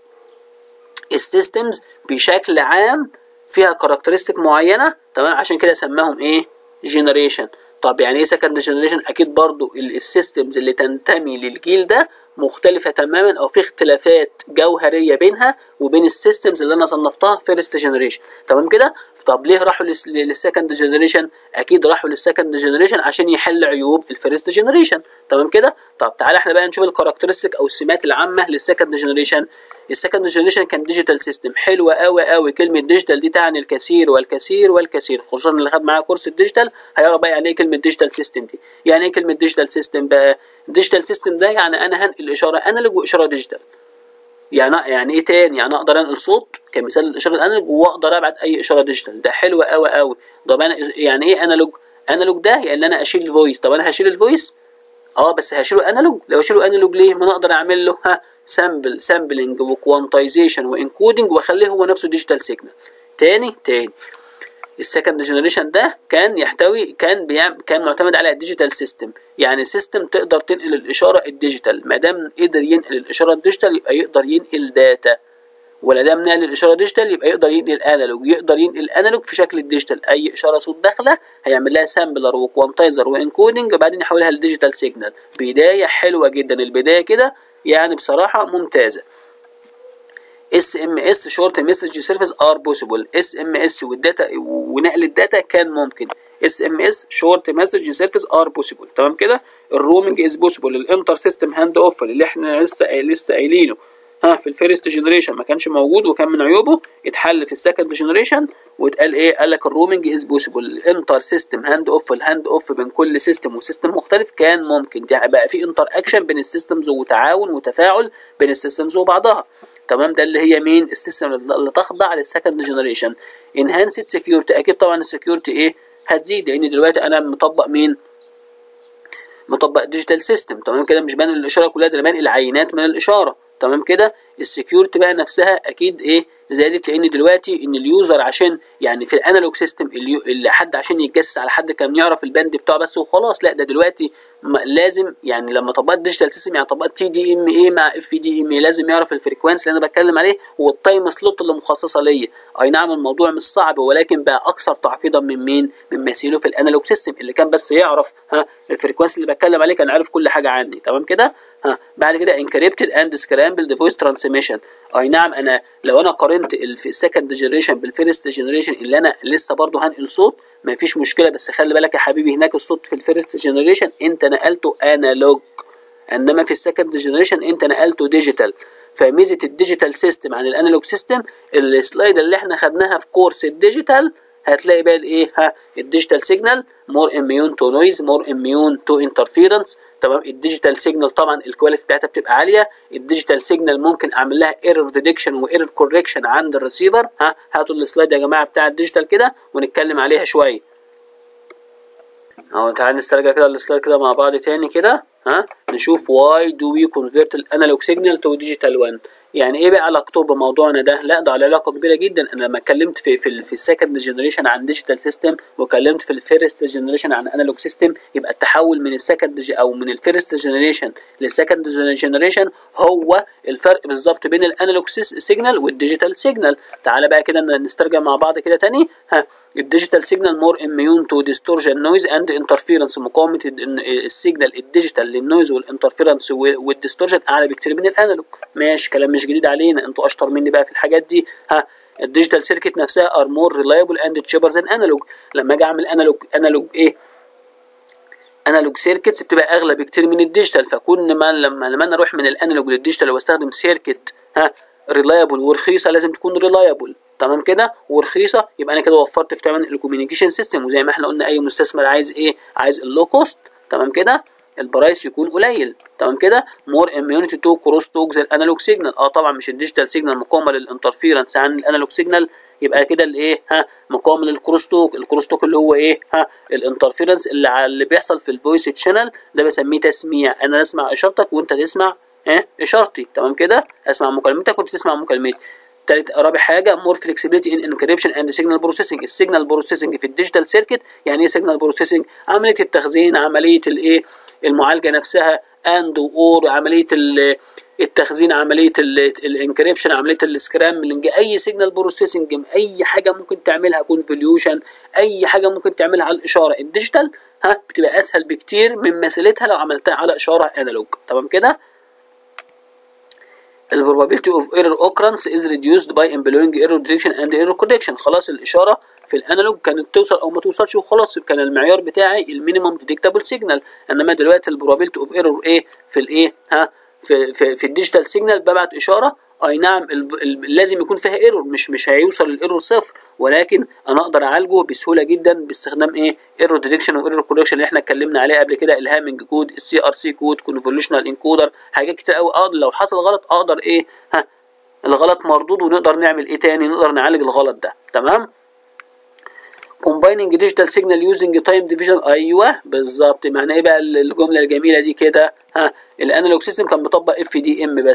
السيستمز بشكل عام فيها كاركترستيك معينه تمام عشان كده سماهم ايه جنريشن طب يعني ايه سكند جنريشن اكيد برضو السيستمز اللي تنتمي للجيل ده مختلفة تماما او في اختلافات جوهرية بينها وبين السيستمز اللي انا صنفتها فيرست جنريشن تمام كده طب ليه راحوا للسكند جنريشن اكيد راحوا للسكند جنريشن عشان يحل عيوب الفيرست جنريشن تمام كده طب تعالى احنا بقى نشوف الكاركترستيك او السمات العامة للسكند جنريشن السكند جنريشن كان ديجيتال سيستم حلوه قوي قوي كلمه ديجيتال دي تعني الكثير والكثير والكثير خصوصا اللي خد معايا كورس الديجيتال هيعرف بقى يعني ايه كلمه ديجيتال سيستم دي يعني ايه كلمه ديجيتال سيستم بقى الديجيتال سيستم ده يعني انا هنقل اشاره انالوج واشاره ديجيتال يعني يعني ايه تاني يعني اقدر انقل صوت كمثال الاشاره الانالوج واقدر ابعت اي اشاره ديجيتال ده حلو قوي قوي طب انا يعني ايه انالوج انالوج ده يعني انا اشيل الفويس طب انا هشيل الفويس اه بس هشيله انالوج لو اشيله انالوج ليه ما انا اقدر اعمل له ها سامبل سامبلنج وكوانتايزيشن وانكودنج واخليه هو نفسه ديجيتال سيجنال تاني تاني السكند جنريشن ده كان يحتوي كان بيعمل كان معتمد على الديجيتال سيستم يعني سيستم تقدر تنقل الاشاره الديجيتال ما دام قدر ينقل الاشاره الديجيتال يبقى يقدر ينقل داتا ولا دام نقل الاشاره ديجيتال يبقى يقدر ينقل انالوج يقدر ينقل انالوج في شكل الديجيتال اي اشاره صوت داخله هيعمل لها سامبلر وكوانتايزر وانكودنج وبعدين يحولها لديجيتال سيجنال بدايه حلوه جدا البدايه كده يعني بصراحه ممتازه اس ام اس شورت مسج سيرفيس ار بوسيبل اس ام اس والداتا ونقل الداتا كان ممكن اس ام اس شورت مسج سيرفيس ار بوسيبل تمام كده الرومنج از بوسيبل الانتر سيستم هاند اوف اللي احنا لسه لسه قايلينه ها في الفيرست جنريشن ما كانش موجود وكان من عيوبه اتحل في السكند جنريشن واتقال ايه قال لك الرومنج از بوسيبل الانتر سيستم هاند اوف الهاند اوف بين كل سيستم وسيستم مختلف كان ممكن يعني بقى في انتر اكشن بين السيستمز وتعاون وتفاعل بين السيستمز وبعضها تمام ده اللي هي مين السيستم اللي تخضع للسكند جنريشن انهانسد سكيورتي اكيد طبعا السكيورتي ايه هتزيد لان دلوقتي انا مطبق مين مطبق ديجيتال سيستم تمام كده مش بان الاشاره كلها ده بان العينات من الاشاره تمام كده السكيورتي بقى نفسها اكيد ايه زادت لان دلوقتي ان اليوزر عشان يعني في الانالوج سيستم اللي حد عشان يتجسس على حد كان يعرف الباند بتاعه بس وخلاص لا ده دلوقتي لازم يعني لما طبقت ديجيتال سيستم يعني طبقت تي دي ام اي مع اف دي ام اي لازم يعرف الفريكوانسي اللي انا بتكلم عليه والتايم سلوت اللي مخصصه ليا اي نعم الموضوع مش صعب ولكن بقى اكثر تعقيدا من مين من مثيله في الانالوج سيستم اللي كان بس يعرف ها الفريكوانسي اللي بتكلم عليه كان عارف كل حاجه عني تمام كده ها بعد كده انكريبتد اند سكرامبلد فويس ترانسميشن اي نعم انا لو انا قارنت في السكند جنريشن بالفيرست جنريشن اللي انا لسه برضه هنقل صوت ما فيش مشكله بس خلي بالك يا حبيبي هناك الصوت في الفيرست جنريشن انت نقلته انالوج انما في السكند جنريشن انت نقلته ديجيتال فميزه الديجيتال سيستم عن الانالوج سيستم السلايد اللي احنا خدناها في كورس الديجيتال هتلاقي بقى ايه ها الديجيتال سيجنال مور اميون تو نويز مور اميون تو انترفيرنس تمام الديجيتال سيجنال طبعا الكواليتي بتاعتها بتبقى عاليه الديجيتال سيجنال ممكن اعمل لها ايرور ديتكشن وايرور كوركشن عند الريسيفر ها هاتوا السلايد يا جماعه بتاع الديجيتال كده ونتكلم عليها شويه اهو تعالى نسترجع كده السلايد كده مع بعض تاني كده ها نشوف واي دو وي كونفيرت الانالوج سيجنال تو ديجيتال 1 يعني ايه بقى علاقته بموضوعنا ده لا ده على علاقه كبيره جدا انا لما اتكلمت في في, في السكند جنريشن عن ديجيتال سيستم وكلمت في الفيرست جنريشن عن انالوج سيستم يبقى التحول من السكند او من الفيرست جنريشن للسكند جنريشن هو الفرق بالظبط بين الانالوج سيجنال والديجيتال سيجنال تعالى بقى كده نسترجع مع بعض كده تاني ها الديجيتال سيجنال مور اميون تو ديستورجن نويز اند انترفيرنس مقاومه السيجنال الديجيتال للنويز والانترفيرنس والديستورجن اعلى بكتير من الانالوج ماشي كلام مش جديد علينا انتوا اشطر مني بقى في الحاجات دي ها الديجيتال سيركت نفسها ار مور ريلايبل اند تشيبر ذان انالوج لما اجي اعمل انالوج انالوج ايه انالوج سيركتس بتبقى اغلى بكتير من الديجيتال فكل ما لما لما انا اروح من الانالوج للديجيتال واستخدم سيركت ها ريلايبل ورخيصه لازم تكون ريلايبل تمام كده ورخيصه يبقى انا كده وفرت في ثمن الكوميونيكيشن سيستم وزي ما احنا قلنا اي مستثمر عايز ايه عايز اللو كوست تمام كده البرايس يكون قليل تمام كده مور اميونيتي تو كروس توك زي الانالوج سيجنال اه طبعا مش الديجيتال سيجنال مقاومه للانترفيرنس عن الانالوج سيجنال يبقى كده الايه ها مقاومه للكروس توك الكروس توك اللي هو ايه ها الانترفيرنس اللي اللي بيحصل في الفويس تشانل ده بسميه تسميع انا اسمع اشارتك وانت تسمع ايه اشارتي تمام كده اسمع مكالمتك وانت تسمع مكالمتي تالت رابع حاجه مور فلكسبيليتي ان انكريبشن اند سيجنال بروسيسنج السيجنال بروسيسنج في الديجيتال سيركت يعني ايه سيجنال بروسيسنج عمليه التخزين عمليه الايه المعالجه نفسها اند اور عمليه التخزين عمليه الانكريبشن عمليه السكرامبلنج اي سيجنال بروسيسنج اي حاجه ممكن تعملها كونفوليوشن اي حاجه ممكن تعملها على الاشاره الديجيتال ها بتبقى اسهل بكتير من مسألتها لو عملتها على اشاره انالوج تمام كده ال probability of error occurrence is reduced by employing error detection and error correction خلاص الإشارة في الانالوج كانت توصل او ما توصلش وخلاص كان المعيار بتاعي المينيمم ديتكتابل سيجنال انما دلوقتي البروبابيلتي اوف ايرور ايه في الايه ها في في, في الديجيتال سيجنال ببعت اشاره اي نعم ال ال لازم يكون فيها ايرور مش مش هيوصل الايرور صفر ولكن انا اقدر اعالجه بسهوله جدا باستخدام ايه ايرور ديتكشن وايرور كوركشن اللي احنا اتكلمنا عليه قبل كده الهامنج كود السي ار سي كود كونفوليوشنال انكودر حاجات كتير قوي اقدر لو حصل غلط اقدر ايه ها الغلط مردود ونقدر نعمل ايه تاني نقدر نعالج الغلط ده تمام combining digital signal using time division ايوه بالظبط معنى ايه بقى الجمله الجميله دي كده ها الانالوج سيستم كان بيطبق اف دي ام بس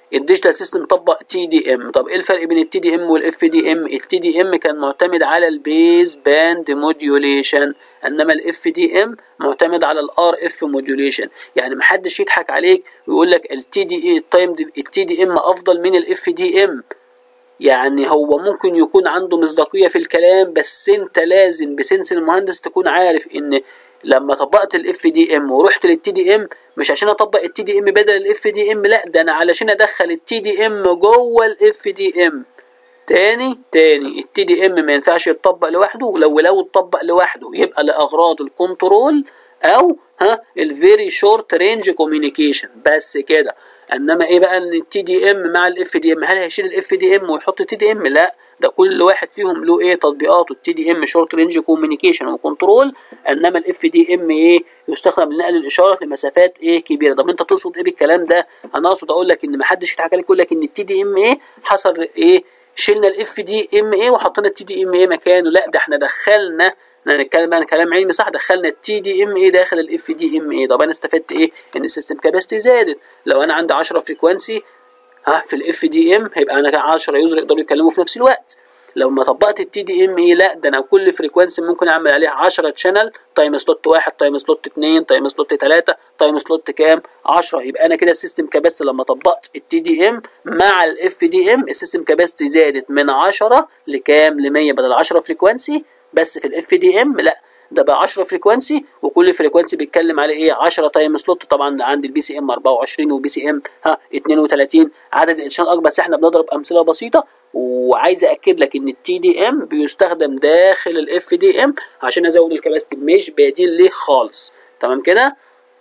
الديجيتال سيستم طبق تي دي ام طب ايه الفرق بين التي دي ام والاف دي ام التي دي ام كان معتمد على البيز باند موديوليشن انما الاف دي ام معتمد على الار اف موديوليشن يعني محدش يضحك عليك ويقول لك التي دي اي التايم التي دي ام افضل من الاف دي ام يعني هو ممكن يكون عنده مصداقية في الكلام بس انت لازم بسنس المهندس تكون عارف ان لما طبقت الاف دي ام ورحت للتي دي ام مش عشان اطبق التي دي ام بدل الاف دي ام لا ده انا علشان ادخل التي دي ام جوه الاف دي ام تاني تاني التي دي ام ما ينفعش يتطبق لوحده ولو لو اتطبق لوحده يبقى لاغراض الكنترول او ها الفيري شورت رينج كوميونيكيشن بس كده انما ايه بقى ان التي دي ام مع الاف دي ام هل هيشيل الاف دي ام ويحط تي دي ام لا ده كل واحد فيهم له ايه تطبيقاته التي دي ام شورت رينج كوميونيكيشن وكنترول انما الاف دي ام ايه يستخدم لنقل الاشاره لمسافات ايه كبيره طب انت تقصد ايه بالكلام ده انا اقصد اقول لك ان ما حدش يضحك عليك يقول لك ان التي دي ام ايه حصل ايه شلنا الاف دي ام ايه وحطينا التي دي ام ايه مكانه لا ده احنا دخلنا احنا هنتكلم عن كلام علمي صح دخلنا التي دي ام اي داخل الاف دي ام اي طب انا استفدت ايه ان السيستم كاباسيتي زادت لو انا عندي 10 فريكوانسي ها في الاف دي ام هيبقى انا 10 يوزر يقدروا يتكلموا في نفس الوقت لو ما طبقت التي دي ام اي لا ده انا كل فريكوانسي ممكن اعمل عليها 10 شانل تايم سلوت 1 تايم سلوت 2 تايم سلوت 3 تايم سلوت كام 10 يبقى انا كده السيستم كاباسيتي لما طبقت التي دي ام مع الاف دي ام السيستم كاباسيتي زادت من 10 لكام ل 100 بدل 10 فريكوانسي بس في الاف دي ام لا ده بقى 10 فريكوانسي وكل فريكوانسي بيتكلم على ايه 10 تايم سلوت طبعا عندي البي سي ام 24 وبي سي ام ها 32 عدد الاشارات اكبر بس احنا بنضرب امثله بسيطه وعايز اكد لك ان التي دي ام بيستخدم داخل الاف دي ام عشان ازود الكباستي مش بديل ليه خالص تمام كده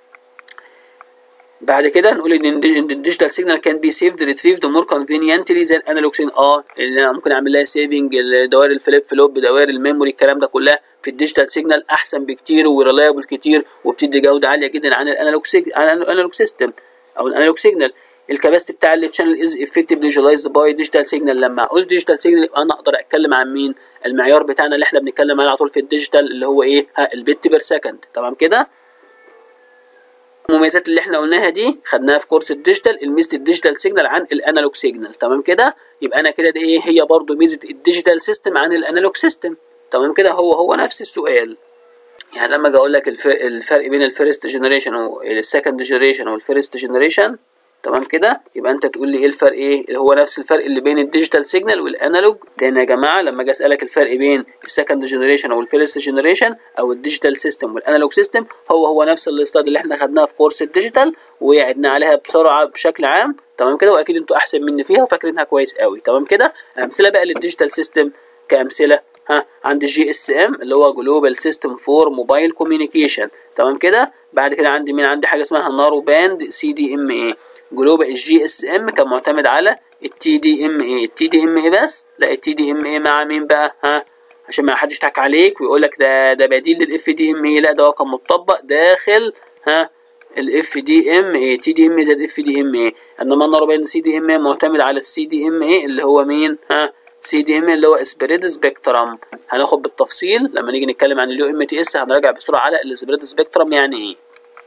بعد كده نقول ان الديجيتال سيجنال كان بي سيفد ريتريفد مور كونفينينتلي زي الانالوج سين اه اللي انا ممكن اعمل لها سيفنج دوائر الفليب فلوب دوائر الميموري الكلام ده كلها في الديجيتال سيجنال احسن بكتير وريلايبل كتير وبتدي جوده عاليه جدا عن الانالوج سيج... عن الانالوج سيستم او الانالوج سيجنال الكباستي بتاع التشانل از افكتيف فيجواليزد باي ديجيتال سيجنال لما اقول ديجيتال سيجنال يبقى انا اقدر اتكلم عن مين المعيار بتاعنا اللي احنا بنتكلم عليه على طول في الديجيتال اللي هو ايه ها البت بير سكند تمام كده المميزات اللي احنا قلناها دي خدناها في كورس الديجيتال الميزه الديجيتال سيجنال عن الانالوج سيجنال تمام كده يبقى انا كده دي ايه هي برضو ميزه الديجيتال سيستم عن الانالوج سيستم تمام كده هو هو نفس السؤال يعني لما اجي اقول لك الفرق بين الفيرست جنريشن والسكند جنريشن والفيرست جنريشن تمام كده يبقى انت تقول لي ايه الفرق ايه اللي هو نفس الفرق اللي بين الديجيتال سيجنال والانالوج تاني يا جماعه لما اجي اسالك الفرق بين السكند جنريشن او الفيرست جنريشن او الديجيتال سيستم والانالوج سيستم هو هو نفس الاستاد اللي احنا خدناها في كورس الديجيتال وقعدنا عليها بسرعه بشكل عام تمام كده واكيد انتوا احسن مني فيها وفاكرينها كويس قوي تمام كده امثله بقى للديجيتال سيستم كامثله ها عند الجي اس ام اللي هو جلوبال سيستم فور موبايل كوميونيكيشن تمام كده بعد كده عندي مين عندي حاجه اسمها نارو باند سي دي ام اي جلوبال الجي اس ام كان معتمد على التي دي ام اي التي دي ام اي بس لا التي دي ام اي مع مين بقى ها عشان ما حدش يضحك عليك ويقول لك ده ده بديل للاف دي ام اي لا ده هو كان متطبق داخل ها الاف دي ام اي تي دي ام زائد اف دي ام اي انما النار بين سي دي ام اي معتمد على السي دي ام اي اللي هو مين ها سي دي ام اللي هو سبريد سبيكترم هناخد بالتفصيل لما نيجي نتكلم عن اليو ام تي اس هنراجع بسرعه على السبريد سبيكترم يعني ايه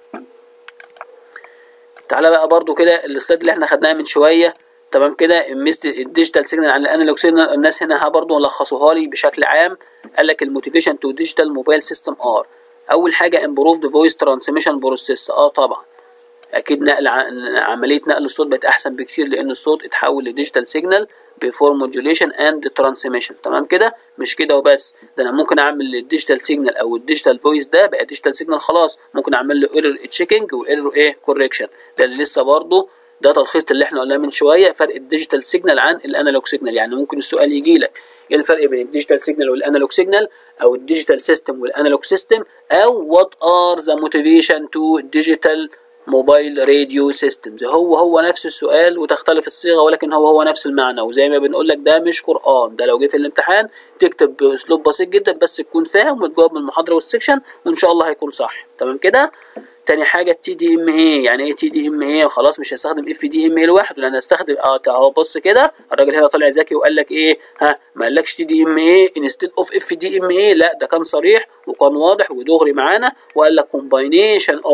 تعالى بقى برضو كده الاستاد اللي احنا خدناها من شويه تمام كده ميزه الديجيتال سيجنال عن الانالوج سيجنال الناس هنا برضو لخصوها لي بشكل عام قال لك الموتيفيشن تو ديجيتال موبايل سيستم ار اول حاجه امبروفد فويس ترانسميشن بروسيس اه طبعا اكيد نقل عمليه نقل الصوت بقت احسن بكتير لان الصوت اتحول لديجيتال سيجنال بفور موديوليشن اند ترانسميشن تمام كده مش كده وبس ده انا ممكن اعمل الديجيتال سيجنال او الديجيتال فويس ده بقى ديجيتال سيجنال خلاص ممكن اعمل له ايرور تشيكنج وايرور ايه كوركشن ده اللي لسه برضه ده تلخيص اللي احنا قلناه من شويه فرق الديجيتال سيجنال عن الانالوج سيجنال يعني ممكن السؤال يجي لك ايه الفرق بين الديجيتال سيجنال والانالوج سيجنال او الديجيتال سيستم والانالوج سيستم او وات ار ذا موتيفيشن تو ديجيتال موبايل راديو سيستمز هو هو نفس السؤال وتختلف الصيغه ولكن هو هو نفس المعنى وزي ما بنقول لك ده مش قران ده لو جه في الامتحان تكتب باسلوب بسيط جدا بس تكون فاهم وتجاوب من المحاضره والسكشن وان شاء الله هيكون صح تمام كده تاني حاجه التي دي ام اي يعني ايه تي دي ام اي خلاص مش هستخدم اف دي ام اي لوحده لان هستخدم اه اهو بص كده الراجل هنا طلع ذكي وقال لك ايه ها ما قالكش تي دي ام اي انستيد اوف اف دي ام اي لا ده كان صريح وكان واضح ودغري معانا وقال لك كومباينيشن اوف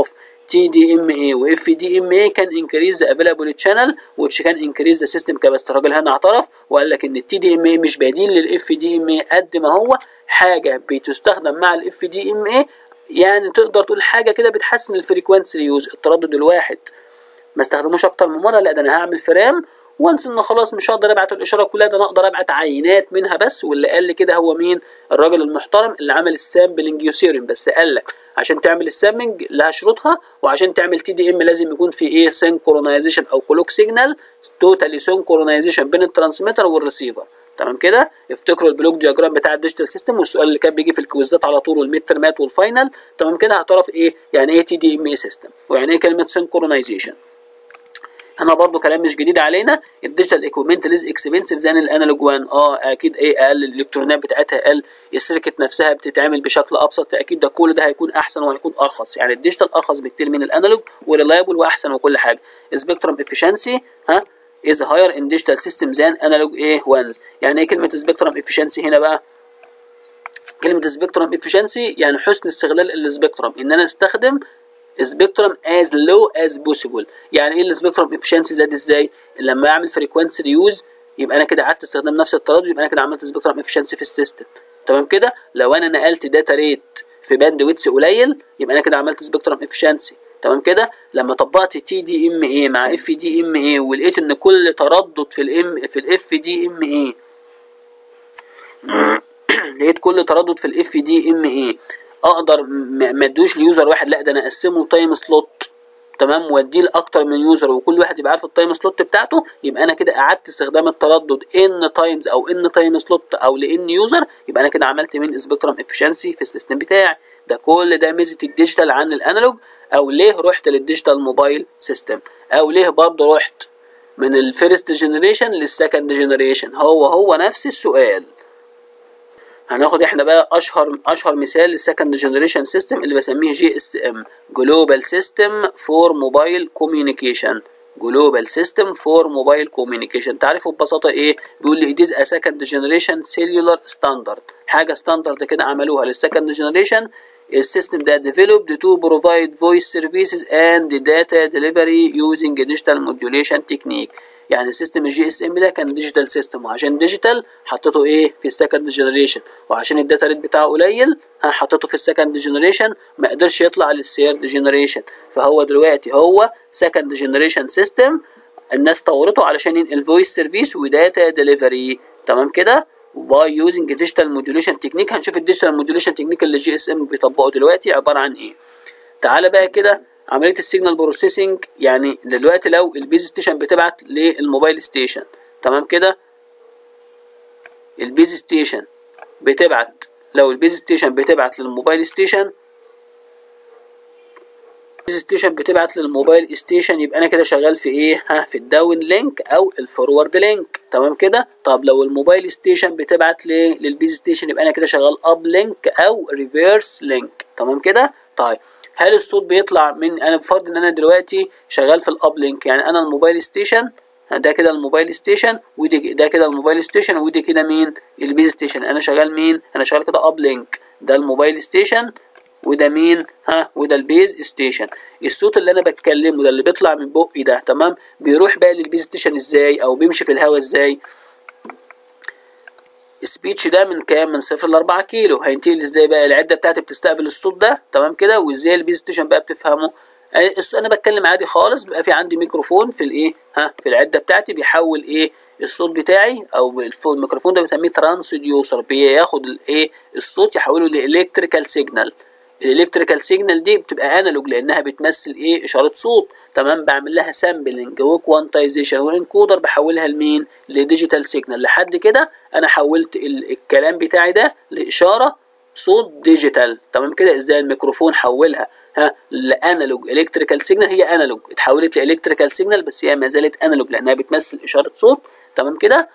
تي دي ام اي واف دي ام اي كان انكريز ذا افيلابل تشانل وتش كان انكريز ذا سيستم كاباسيتي الراجل هنا اعترف وقال لك ان التي دي ام اي مش بديل للاف دي ام اي قد ما هو حاجه بتستخدم مع الاف دي ام اي يعني تقدر تقول حاجه كده بتحسن الفريكوانسي يوز التردد الواحد ما استخدموش اكتر من مره لا ده انا هعمل فريم وانس ان خلاص مش هقدر ابعت الاشاره كلها ده انا اقدر ابعت عينات منها بس واللي قال لي كده هو مين الراجل المحترم اللي عمل السامبلنج يوسيرين بس قال لك عشان تعمل السامبلنج لها شروطها وعشان تعمل تي دي ام لازم يكون في ايه سينكرونايزيشن او كلوك سيجنال توتالي سينكرونايزيشن بين الترانسميتر والريسيفر تمام كده افتكروا البلوك دياجرام بتاع الديجيتال سيستم والسؤال اللي كان بيجي في الكويزات على طول والميد ترمات والفاينل تمام كده هتعرف ايه يعني ايه تي دي ام اي سيستم ويعني ايه كلمه سينكرونايزيشن هنا برضو كلام مش جديد علينا الديجيتال ايكويبمنت ليز اكسبنسيف زي الانالوج وان اه اكيد ايه اقل الالكترونات بتاعتها اقل السيركت نفسها بتتعمل بشكل ابسط فاكيد ده كل ده هيكون احسن وهيكون ارخص يعني الديجيتال ارخص بكتير من الانالوج وريلايبل واحسن وكل حاجه سبيكترم افشنسي ها is higher in digital system than analog ايه ones يعني ايه كلمه سبيكترم افشنسي هنا بقى كلمه سبيكترم افشنسي يعني حسن استغلال السبيكترم ان انا استخدم سبيكترم as low as possible يعني ايه السبيكترم افشنسي زاد ازاي لما اعمل فريكوانسي ريوز يبقى انا كده قعدت استخدام نفس التردد يبقى انا كده عملت سبيكترم افشنسي في السيستم تمام كده لو انا نقلت داتا ريت في باند ويتس قليل يبقى انا كده عملت سبيكترم افشنسي تمام كده لما طبقت تي دي ام اي مع اف دي ام اي ولقيت ان كل تردد في الام في الاف دي ام اي لقيت كل تردد في الاف دي ام اي اقدر ما ادوش ليوزر واحد لا ده انا اقسمه تايم سلوت تمام واديه لاكتر من يوزر وكل واحد يبقى عارف التايم سلوت بتاعته يبقى انا كده قعدت استخدام التردد ان تايمز او ان تايم سلوت او لان يوزر يبقى انا كده عملت من سبيكترم افشنسي في السيستم بتاعي ده كل ده ميزه الديجيتال عن الانالوج او ليه رحت للديجيتال موبايل سيستم او ليه برضه رحت من الفيرست جنريشن للسكند جنريشن هو هو نفس السؤال هناخد احنا بقى اشهر اشهر مثال للسكند جنريشن سيستم اللي بسميه جي اس ام جلوبال سيستم فور موبايل كوميونيكيشن جلوبال سيستم فور موبايل كوميونيكيشن تعرفوا ببساطه ايه بيقول لي اديز ا سكند جنريشن سيلولار ستاندرد حاجه ستاندرد كده عملوها للسكند جنريشن السيستم ده developed to provide voice services and data delivery using digital modulation technique يعني سيستم الجي اس ام ده كان ديجيتال سيستم وعشان ديجيتال حطيته ايه في السكند جنريشن وعشان الداتا ريت بتاعه قليل حطيته في السكند جنريشن ما قدرش يطلع للثيرد جنريشن فهو دلوقتي هو سكند جنريشن سيستم الناس طورته علشان ينقل فويس سيرفيس وداتا ديليفري تمام كده باي يوزنج ديجيتال موديوليشن تكنيك هنشوف الديجيتال موديوليشن تكنيك اللي جي اس ام بيطبقه دلوقتي عباره عن ايه تعالى بقى كده عمليه السيجنال بروسيسنج يعني دلوقتي لو البيز ستيشن بتبعت للموبايل ستيشن تمام كده البيز ستيشن بتبعت لو البيز ستيشن بتبعت للموبايل ستيشن البيز ستيشن بتبعت للموبايل ستيشن يبقى انا كده شغال في ايه ها في الداون لينك او الفورورد لينك تمام كده طب لو الموبايل ستيشن بتبعت للبيز ستيشن يبقى انا كده شغال اب لينك او ريفيرس لينك تمام كده طيب هل الصوت بيطلع من انا بفرض ان انا دلوقتي شغال في الاب لينك يعني انا الموبايل ستيشن ده كده الموبايل ستيشن ودي ده كده الموبايل ستيشن ودي كده مين البيز ستيشن انا شغال مين انا شغال كده اب لينك ده الموبايل ستيشن وده مين ها وده البيز ستيشن الصوت اللي انا بتكلمه ده اللي بيطلع من بقي ده تمام بيروح بقى للبيز ستيشن ازاي او بيمشي في الهواء ازاي السبيتش ده من كام من صفر ل 4 كيلو هينتقل ازاي بقى العده بتاعتي بتستقبل الصوت ده تمام كده وازاي البيز ستيشن بقى بتفهمه انا بتكلم عادي خالص بيبقى في عندي ميكروفون في الايه ها في العده بتاعتي بيحول ايه الصوت بتاعي او الميكروفون ده بنسميه ترانسديوسر بياخد الايه الصوت يحوله لالكتريكال سيجنال الالكتريكال سيجنال دي بتبقى انالوج لانها بتمثل ايه اشاره صوت تمام بعمل لها سامبلنج وكوانتايزيشن وانكودر بحولها لمين لديجيتال سيجنال لحد كده انا حولت الكلام بتاعي ده لاشاره صوت ديجيتال تمام كده ازاي الميكروفون حولها ها لانالوج الكتريكال سيجنال هي انالوج اتحولت لالكتريكال سيجنال بس هي ما زالت انالوج لانها بتمثل اشاره صوت تمام كده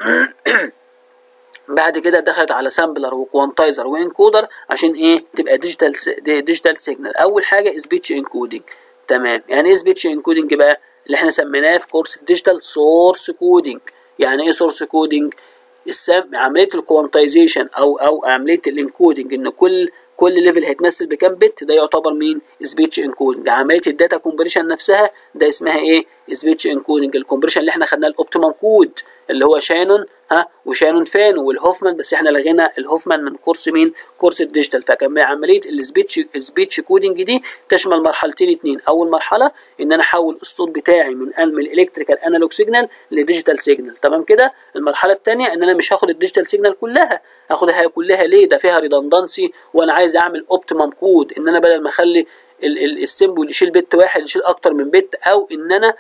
بعد كده دخلت على سامبلر وكوانتايزر وانكودر عشان ايه تبقى ديجيتال ديجيتال سيجنال اول حاجه سبيتش انكودنج تمام يعني ايه سبيتش انكودنج بقى اللي احنا سميناه في كورس الديجيتال سورس كودنج يعني ايه سورس كودنج السم عمليه الكوانتايزيشن او او عمليه الانكودنج ان كل كل ليفل هيتمثل بكام بت ده يعتبر مين سبيتش انكودنج عمليه الداتا كومبريشن نفسها ده اسمها ايه سبيتش انكودنج الكومبريشن اللي احنا خدناه الاوبتيمم كود اللي هو شانون ها وشانون فانو والهوفمان بس احنا لغينا الهوفمان من كورس مين كورس الديجيتال فكان عمليه السبيتش السبيتش كودنج دي تشمل مرحلتين اتنين اول مرحله ان انا احول الصوت بتاعي من من الالكتريكال انالوج سيجنال لديجيتال سيجنال تمام كده المرحله الثانيه ان انا مش هاخد الديجيتال سيجنال كلها هاخدها كلها ليه ده فيها ريدندنسي وانا عايز اعمل اوبتيمم كود ان انا بدل ما اخلي السيمبل يشيل بت واحد يشيل اكتر من بت او ان انا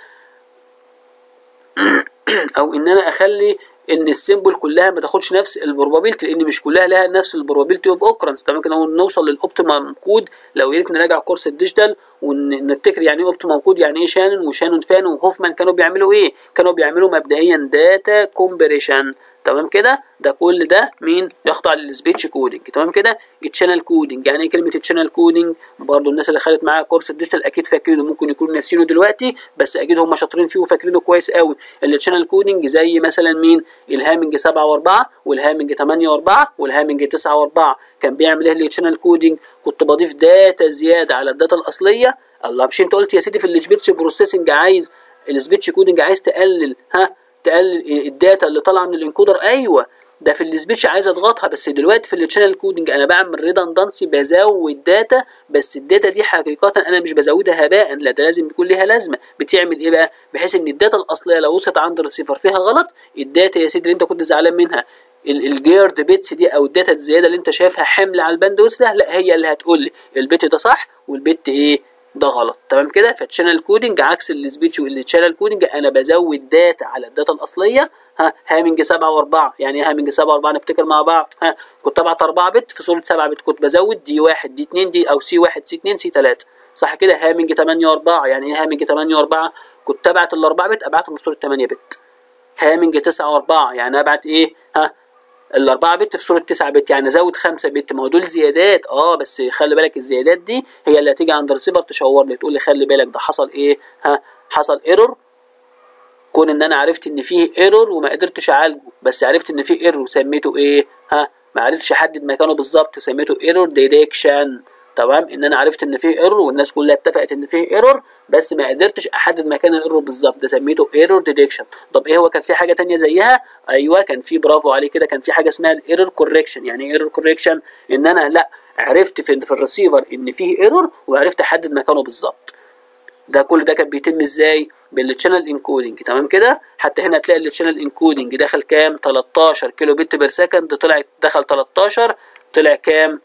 او ان انا اخلي ان السيمبل كلها ما تاخدش نفس البروبابيلتي لان مش كلها لها نفس البروبابيلتي اوف اوكرنس تمام كده نوصل للاوبتيمم كود لو يا ريت نراجع كورس الديجيتال ونفتكر يعني ايه اوبتيمم كود يعني ايه شانون وشانون فان وهوفمان كانوا بيعملوا ايه كانوا بيعملوا مبدئيا داتا كومبريشن تمام كده ده كل ده مين يخضع للسبيتش كودنج تمام كده التشانل كودنج يعني ايه كلمه التشانل كودنج برضه الناس اللي خدت معايا كورس الديجيتال اكيد فاكرينه ممكن يكونوا ناسينه دلوقتي بس اكيد هم شاطرين فيه وفاكرينه كويس قوي التشانل كودنج زي مثلا مين الهامنج 7 و4 والهامنج 8 و4 والهامنج 9 و4 كان بيعمل ايه التشانل كودنج كنت بضيف داتا زياده على الداتا الاصليه الله مش انت قلت يا سيدي في السبيتش بروسيسنج عايز السبيتش كودنج عايز تقلل ها تقلل الداتا اللي طالعه من الانكودر ايوه ده في السبيتش عايز اضغطها بس دلوقتي في التشانل كودنج انا بعمل ريدندنسي بزود داتا بس الداتا دي حقيقه انا مش بزودها هباء لا ده لازم يكون ليها لازمه بتعمل ايه بقى بحيث ان الداتا الاصليه لو وصلت عند الريسيفر فيها غلط الداتا يا سيدي اللي انت كنت زعلان منها الجيرد بيتس دي او الداتا الزياده اللي انت شايفها حمل على الباندوث ده لا هي اللي هتقول لي البت ده صح والبت ايه ده غلط تمام كده فالتشانل كودنج عكس السبيتش والتشانل كودنج انا بزود داتا على الداتا الاصليه ها هامنج 7 و4 يعني ايه هامنج 7 و4 نفتكر مع بعض ها كنت ابعت 4 بت في صوره 7 بت كنت بزود دي 1 دي 2 دي او سي 1 سي 2 سي 3 صح كده هامنج 8 و4 يعني ايه هامنج 8 و4 كنت ابعت ال 4 بت ابعتهم في صوره 8 بت هامنج 9 و4 يعني ابعت ايه ها الأربعة بت في صورة تسعة بت يعني زود خمسة بت ما هو دول زيادات اه بس خلي بالك الزيادات دي هي اللي هتيجي عند الريسيفر تشاور لي تقول لي خلي بالك ده حصل ايه ها حصل ايرور كون ان انا عرفت ان فيه ايرور وما قدرتش اعالجه بس عرفت ان فيه ايرور سميته ايه ها ما عرفتش احدد مكانه بالظبط سميته ايرور ديتكشن تمام ان انا عرفت ان فيه ايرور والناس كلها اتفقت ان فيه ايرور بس ما قدرتش احدد مكان الايرور بالظبط ده سميته ايرور ديتكشن طب ايه هو كان في حاجه تانية زيها ايوه كان في برافو عليه كده كان في حاجه اسمها الايرور كوركشن يعني ايه ايرور كوركشن ان انا لا عرفت في, في الريسيفر ان فيه ايرور وعرفت احدد مكانه بالظبط ده كل ده كان بيتم ازاي بالتشانل انكودنج تمام كده حتى هنا هتلاقي التشانل انكودنج دخل كام 13 كيلو بت بير سكند طلع دخل 13 طلع كام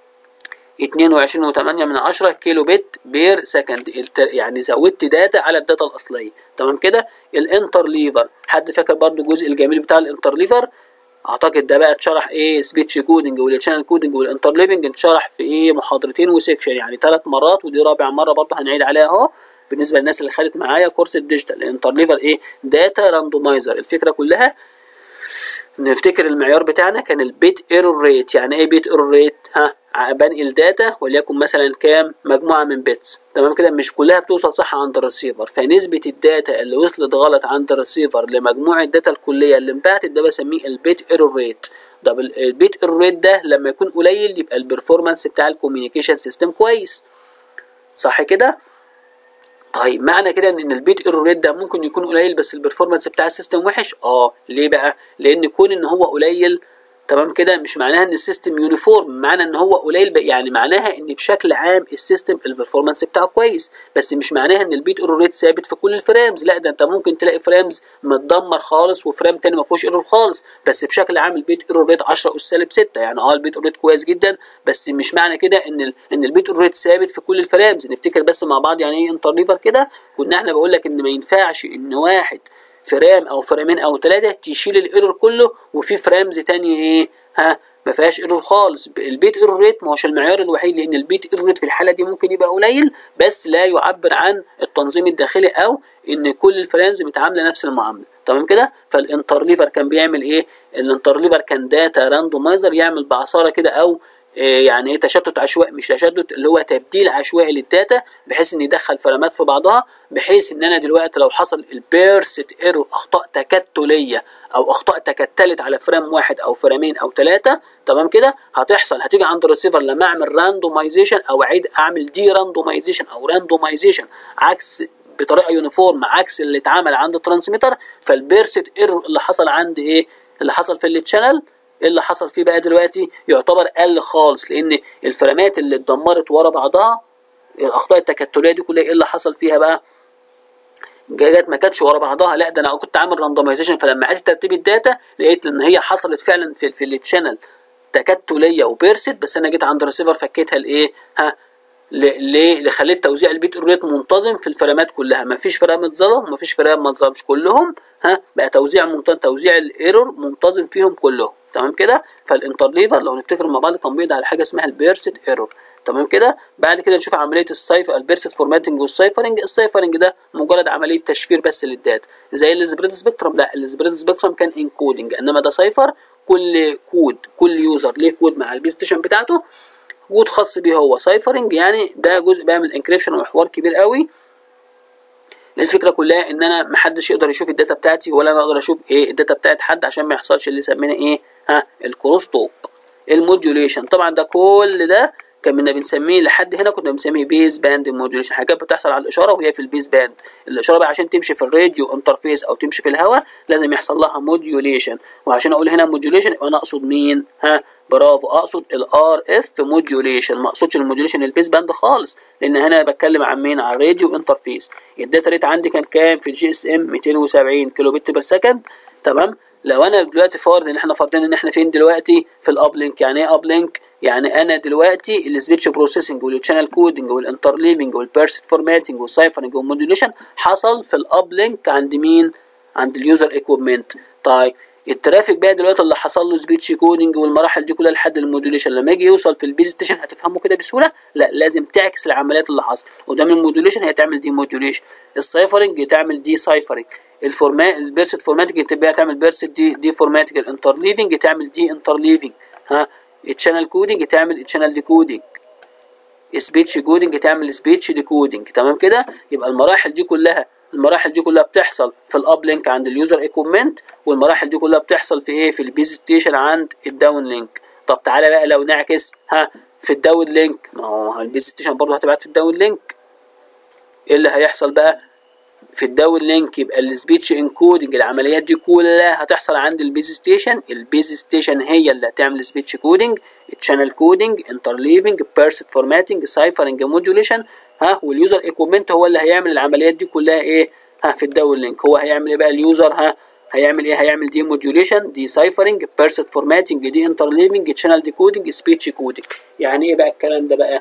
22.8 من 10 كيلو بت بير سكند يعني زودت داتا على الداتا الاصليه تمام كده الانترليفر حد فاكر برضو الجزء الجميل بتاع الانترليفر اعتقد ده بقى اتشرح ايه سبيتش كودنج والشانل كودنج والانترليفنج اتشرح في ايه محاضرتين وسيكشن يعني ثلاث مرات ودي رابع مره برضه هنعيد عليها اهو بالنسبه للناس اللي خدت معايا كورس الديجيتال الانترليفر ايه داتا راندومايزر الفكره كلها نفتكر المعيار بتاعنا كان البيت ايرور ريت يعني ايه بيت ايرور ريت ها بنقل داتا وليكن مثلا كام مجموعه من بيتس تمام كده مش كلها بتوصل صح عند الريسيفر فنسبه الداتا اللي وصلت غلط عند الريسيفر لمجموع الداتا الكليه اللي انبعتت ده بسميه البيت ايرور ريت طب البيت ايرور ريت ده لما يكون قليل يبقى البرفورمانس بتاع الكوميونيكيشن سيستم كويس صح كده طيب معنى كده ان البيت ايرور ريت ده ممكن يكون قليل بس البرفورمانس بتاع السيستم وحش اه ليه بقى لان كون ان هو قليل تمام كده مش معناها ان السيستم يونيفورم معنى ان هو قليل يعني معناها ان بشكل عام السيستم البرفورمانس بتاعه كويس بس مش معناها ان البيت ايرور ريت ثابت في كل الفريمز لا ده انت ممكن تلاقي فريمز متدمر خالص وفريم تاني ما فيهوش ايرور خالص بس بشكل عام البيت ايرور ريت 10 اس سالب 6 يعني اه البيت ايرور ريت كويس جدا بس مش معنى كده ان ال ان البيت ايرور ريت ثابت في كل الفريمز نفتكر بس مع بعض يعني ايه انترليفر كده كنا احنا بقول لك ان ما ينفعش ان واحد فريم او فريمين او ثلاثه تشيل الايرور كله وفي فريمز تانية ايه ها ما فيهاش ايرور خالص البيت ايرور ريت ما هوش المعيار الوحيد لان البيت ايرور ريت في الحاله دي ممكن يبقى قليل بس لا يعبر عن التنظيم الداخلي او ان كل الفريمز متعامله نفس المعامله تمام كده فالانترليفر كان بيعمل ايه الانترليفر كان داتا راندومايزر يعمل بعصاره كده او إيه يعني ايه تشتت عشوائي مش تشتت اللي هو تبديل عشوائي للداتا بحيث ان يدخل فرامات في بعضها بحيث ان انا دلوقتي لو حصل البيرست ايرور اخطاء تكتليه او اخطاء تكتلت على فريم واحد او فريمين او ثلاثه تمام كده هتحصل هتيجي عند الريسيفر لما اعمل راندومايزيشن او اعيد اعمل دي راندومايزيشن او راندومايزيشن عكس بطريقه يونيفورم عكس اللي اتعمل عند الترانسميتر فالبيرست ايرور اللي حصل عند ايه اللي حصل في التشانل ايه اللي حصل فيه بقى دلوقتي يعتبر قل خالص لان الفرامات اللي اتدمرت ورا بعضها الاخطاء التكتليه دي كلها ايه اللي حصل فيها بقى جت ما كانتش ورا بعضها لا ده انا كنت عامل راندومايزيشن فلما عدت ترتيب الداتا لقيت ان هي حصلت فعلا في في التشانل تكتليه وبيرست بس انا جيت عند الريسيفر فكيتها لايه ها ليه اللي خليت توزيع البيت ريت منتظم في الفرامات كلها ما فيش فرام اتظلم وما فيش فرام ما اتظلمش كلهم ها بقى توزيع منتظم توزيع الايرور منتظم فيهم كلهم تمام كده فالانترليفر لو نفتكر مع بعض كان بيضع على حاجه اسمها البيرست ايرور تمام كده بعد كده نشوف عمليه السايفر البيرست فورماتنج والسايفرنج السايفرنج ده مجرد عمليه تشفير بس للداتا زي السبريد سبيكترم لا السبريد سبيكترم كان انكودنج انما ده سايفر كل كود كل يوزر ليه كود مع البي ستيشن بتاعته كود خاص بيه هو سايفرنج يعني ده جزء بقى من الانكريبشن وحوار كبير قوي الفكره كلها ان انا محدش يقدر يشوف الداتا بتاعتي ولا انا اقدر اشوف ايه الداتا بتاعت حد عشان ما يحصلش اللي سمينا ايه ها الكروس توك الموديوليشن طبعا ده كل ده كنا بنسميه لحد هنا كنا بنسميه بيز باند موديوليشن حاجات بتحصل على الاشاره وهي في البيز باند الاشاره بقى عشان تمشي في الراديو انترفيس او تمشي في الهواء لازم يحصل لها موديوليشن وعشان اقول هنا موديوليشن يبقى انا اقصد مين ها برافو اقصد الار اف موديوليشن ما اقصدش الموديوليشن البيس باند خالص لان هنا بتكلم عن مين عن الراديو انترفيس الداتا ريت عندي كان كام في الجي اس ام 270 كيلو بت بير سكند تمام لو انا دلوقتي فارض ان احنا فارضين ان احنا فين دلوقتي في الابلينك يعني ايه ابلينك يعني انا دلوقتي السبيتش بروسيسنج والشانل كودنج والانترليفنج والبيرست فورماتنج والسايفرنج والموديوليشن حصل في الابلينك عند مين عند اليوزر ايكويبمنت طيب الترافيك بقى دلوقتي اللي حصل له سبيتش كودنج والمراحل دي كلها لحد الموديوليشن لما يجي يوصل في البيز ستيشن هتفهمه كده بسهوله لا لازم تعكس العمليات اللي حصل وده من الموديوليشن هي تعمل دي موديوليشن السايفرنج تعمل دي سايفرنج الفورمات البيرست فورماتنج تبقى تعمل بيرست دي دي فورماتنج الانترليفنج تعمل دي انترليفنج ها الشانل كودنج تعمل الشانل ديكودنج سبيتش كودنج تعمل سبيتش ديكودنج تمام كده يبقى المراحل دي كلها المراحل دي كلها بتحصل في الاب لينك عند اليوزر ايكويبمنت والمراحل دي كلها بتحصل في ايه في البيز ستيشن عند الداون لينك طب تعالى بقى لو نعكس ها في الداون لينك ما هو البيز ستيشن برضه هتبعت في الداون لينك ايه اللي هيحصل بقى في الداون لينك يبقى السبيتش انكودنج العمليات دي كلها هتحصل عند البيز ستيشن البيز ستيشن هي اللي هتعمل سبيتش كودنج الشانل كودنج انترليفنج بيرست فورماتنج سايفرنج موديوليشن ها واليوزر ايكويبمنت هو اللي هيعمل العمليات دي كلها ايه ها في الداون لينك هو هيعمل ايه بقى اليوزر ها هيعمل ايه هيعمل دي موديوليشن دي سايفرنج بيرست فورماتنج دي انترليفنج شانل ديكودنج سبيتش كودنج يعني ايه بقى الكلام ده بقى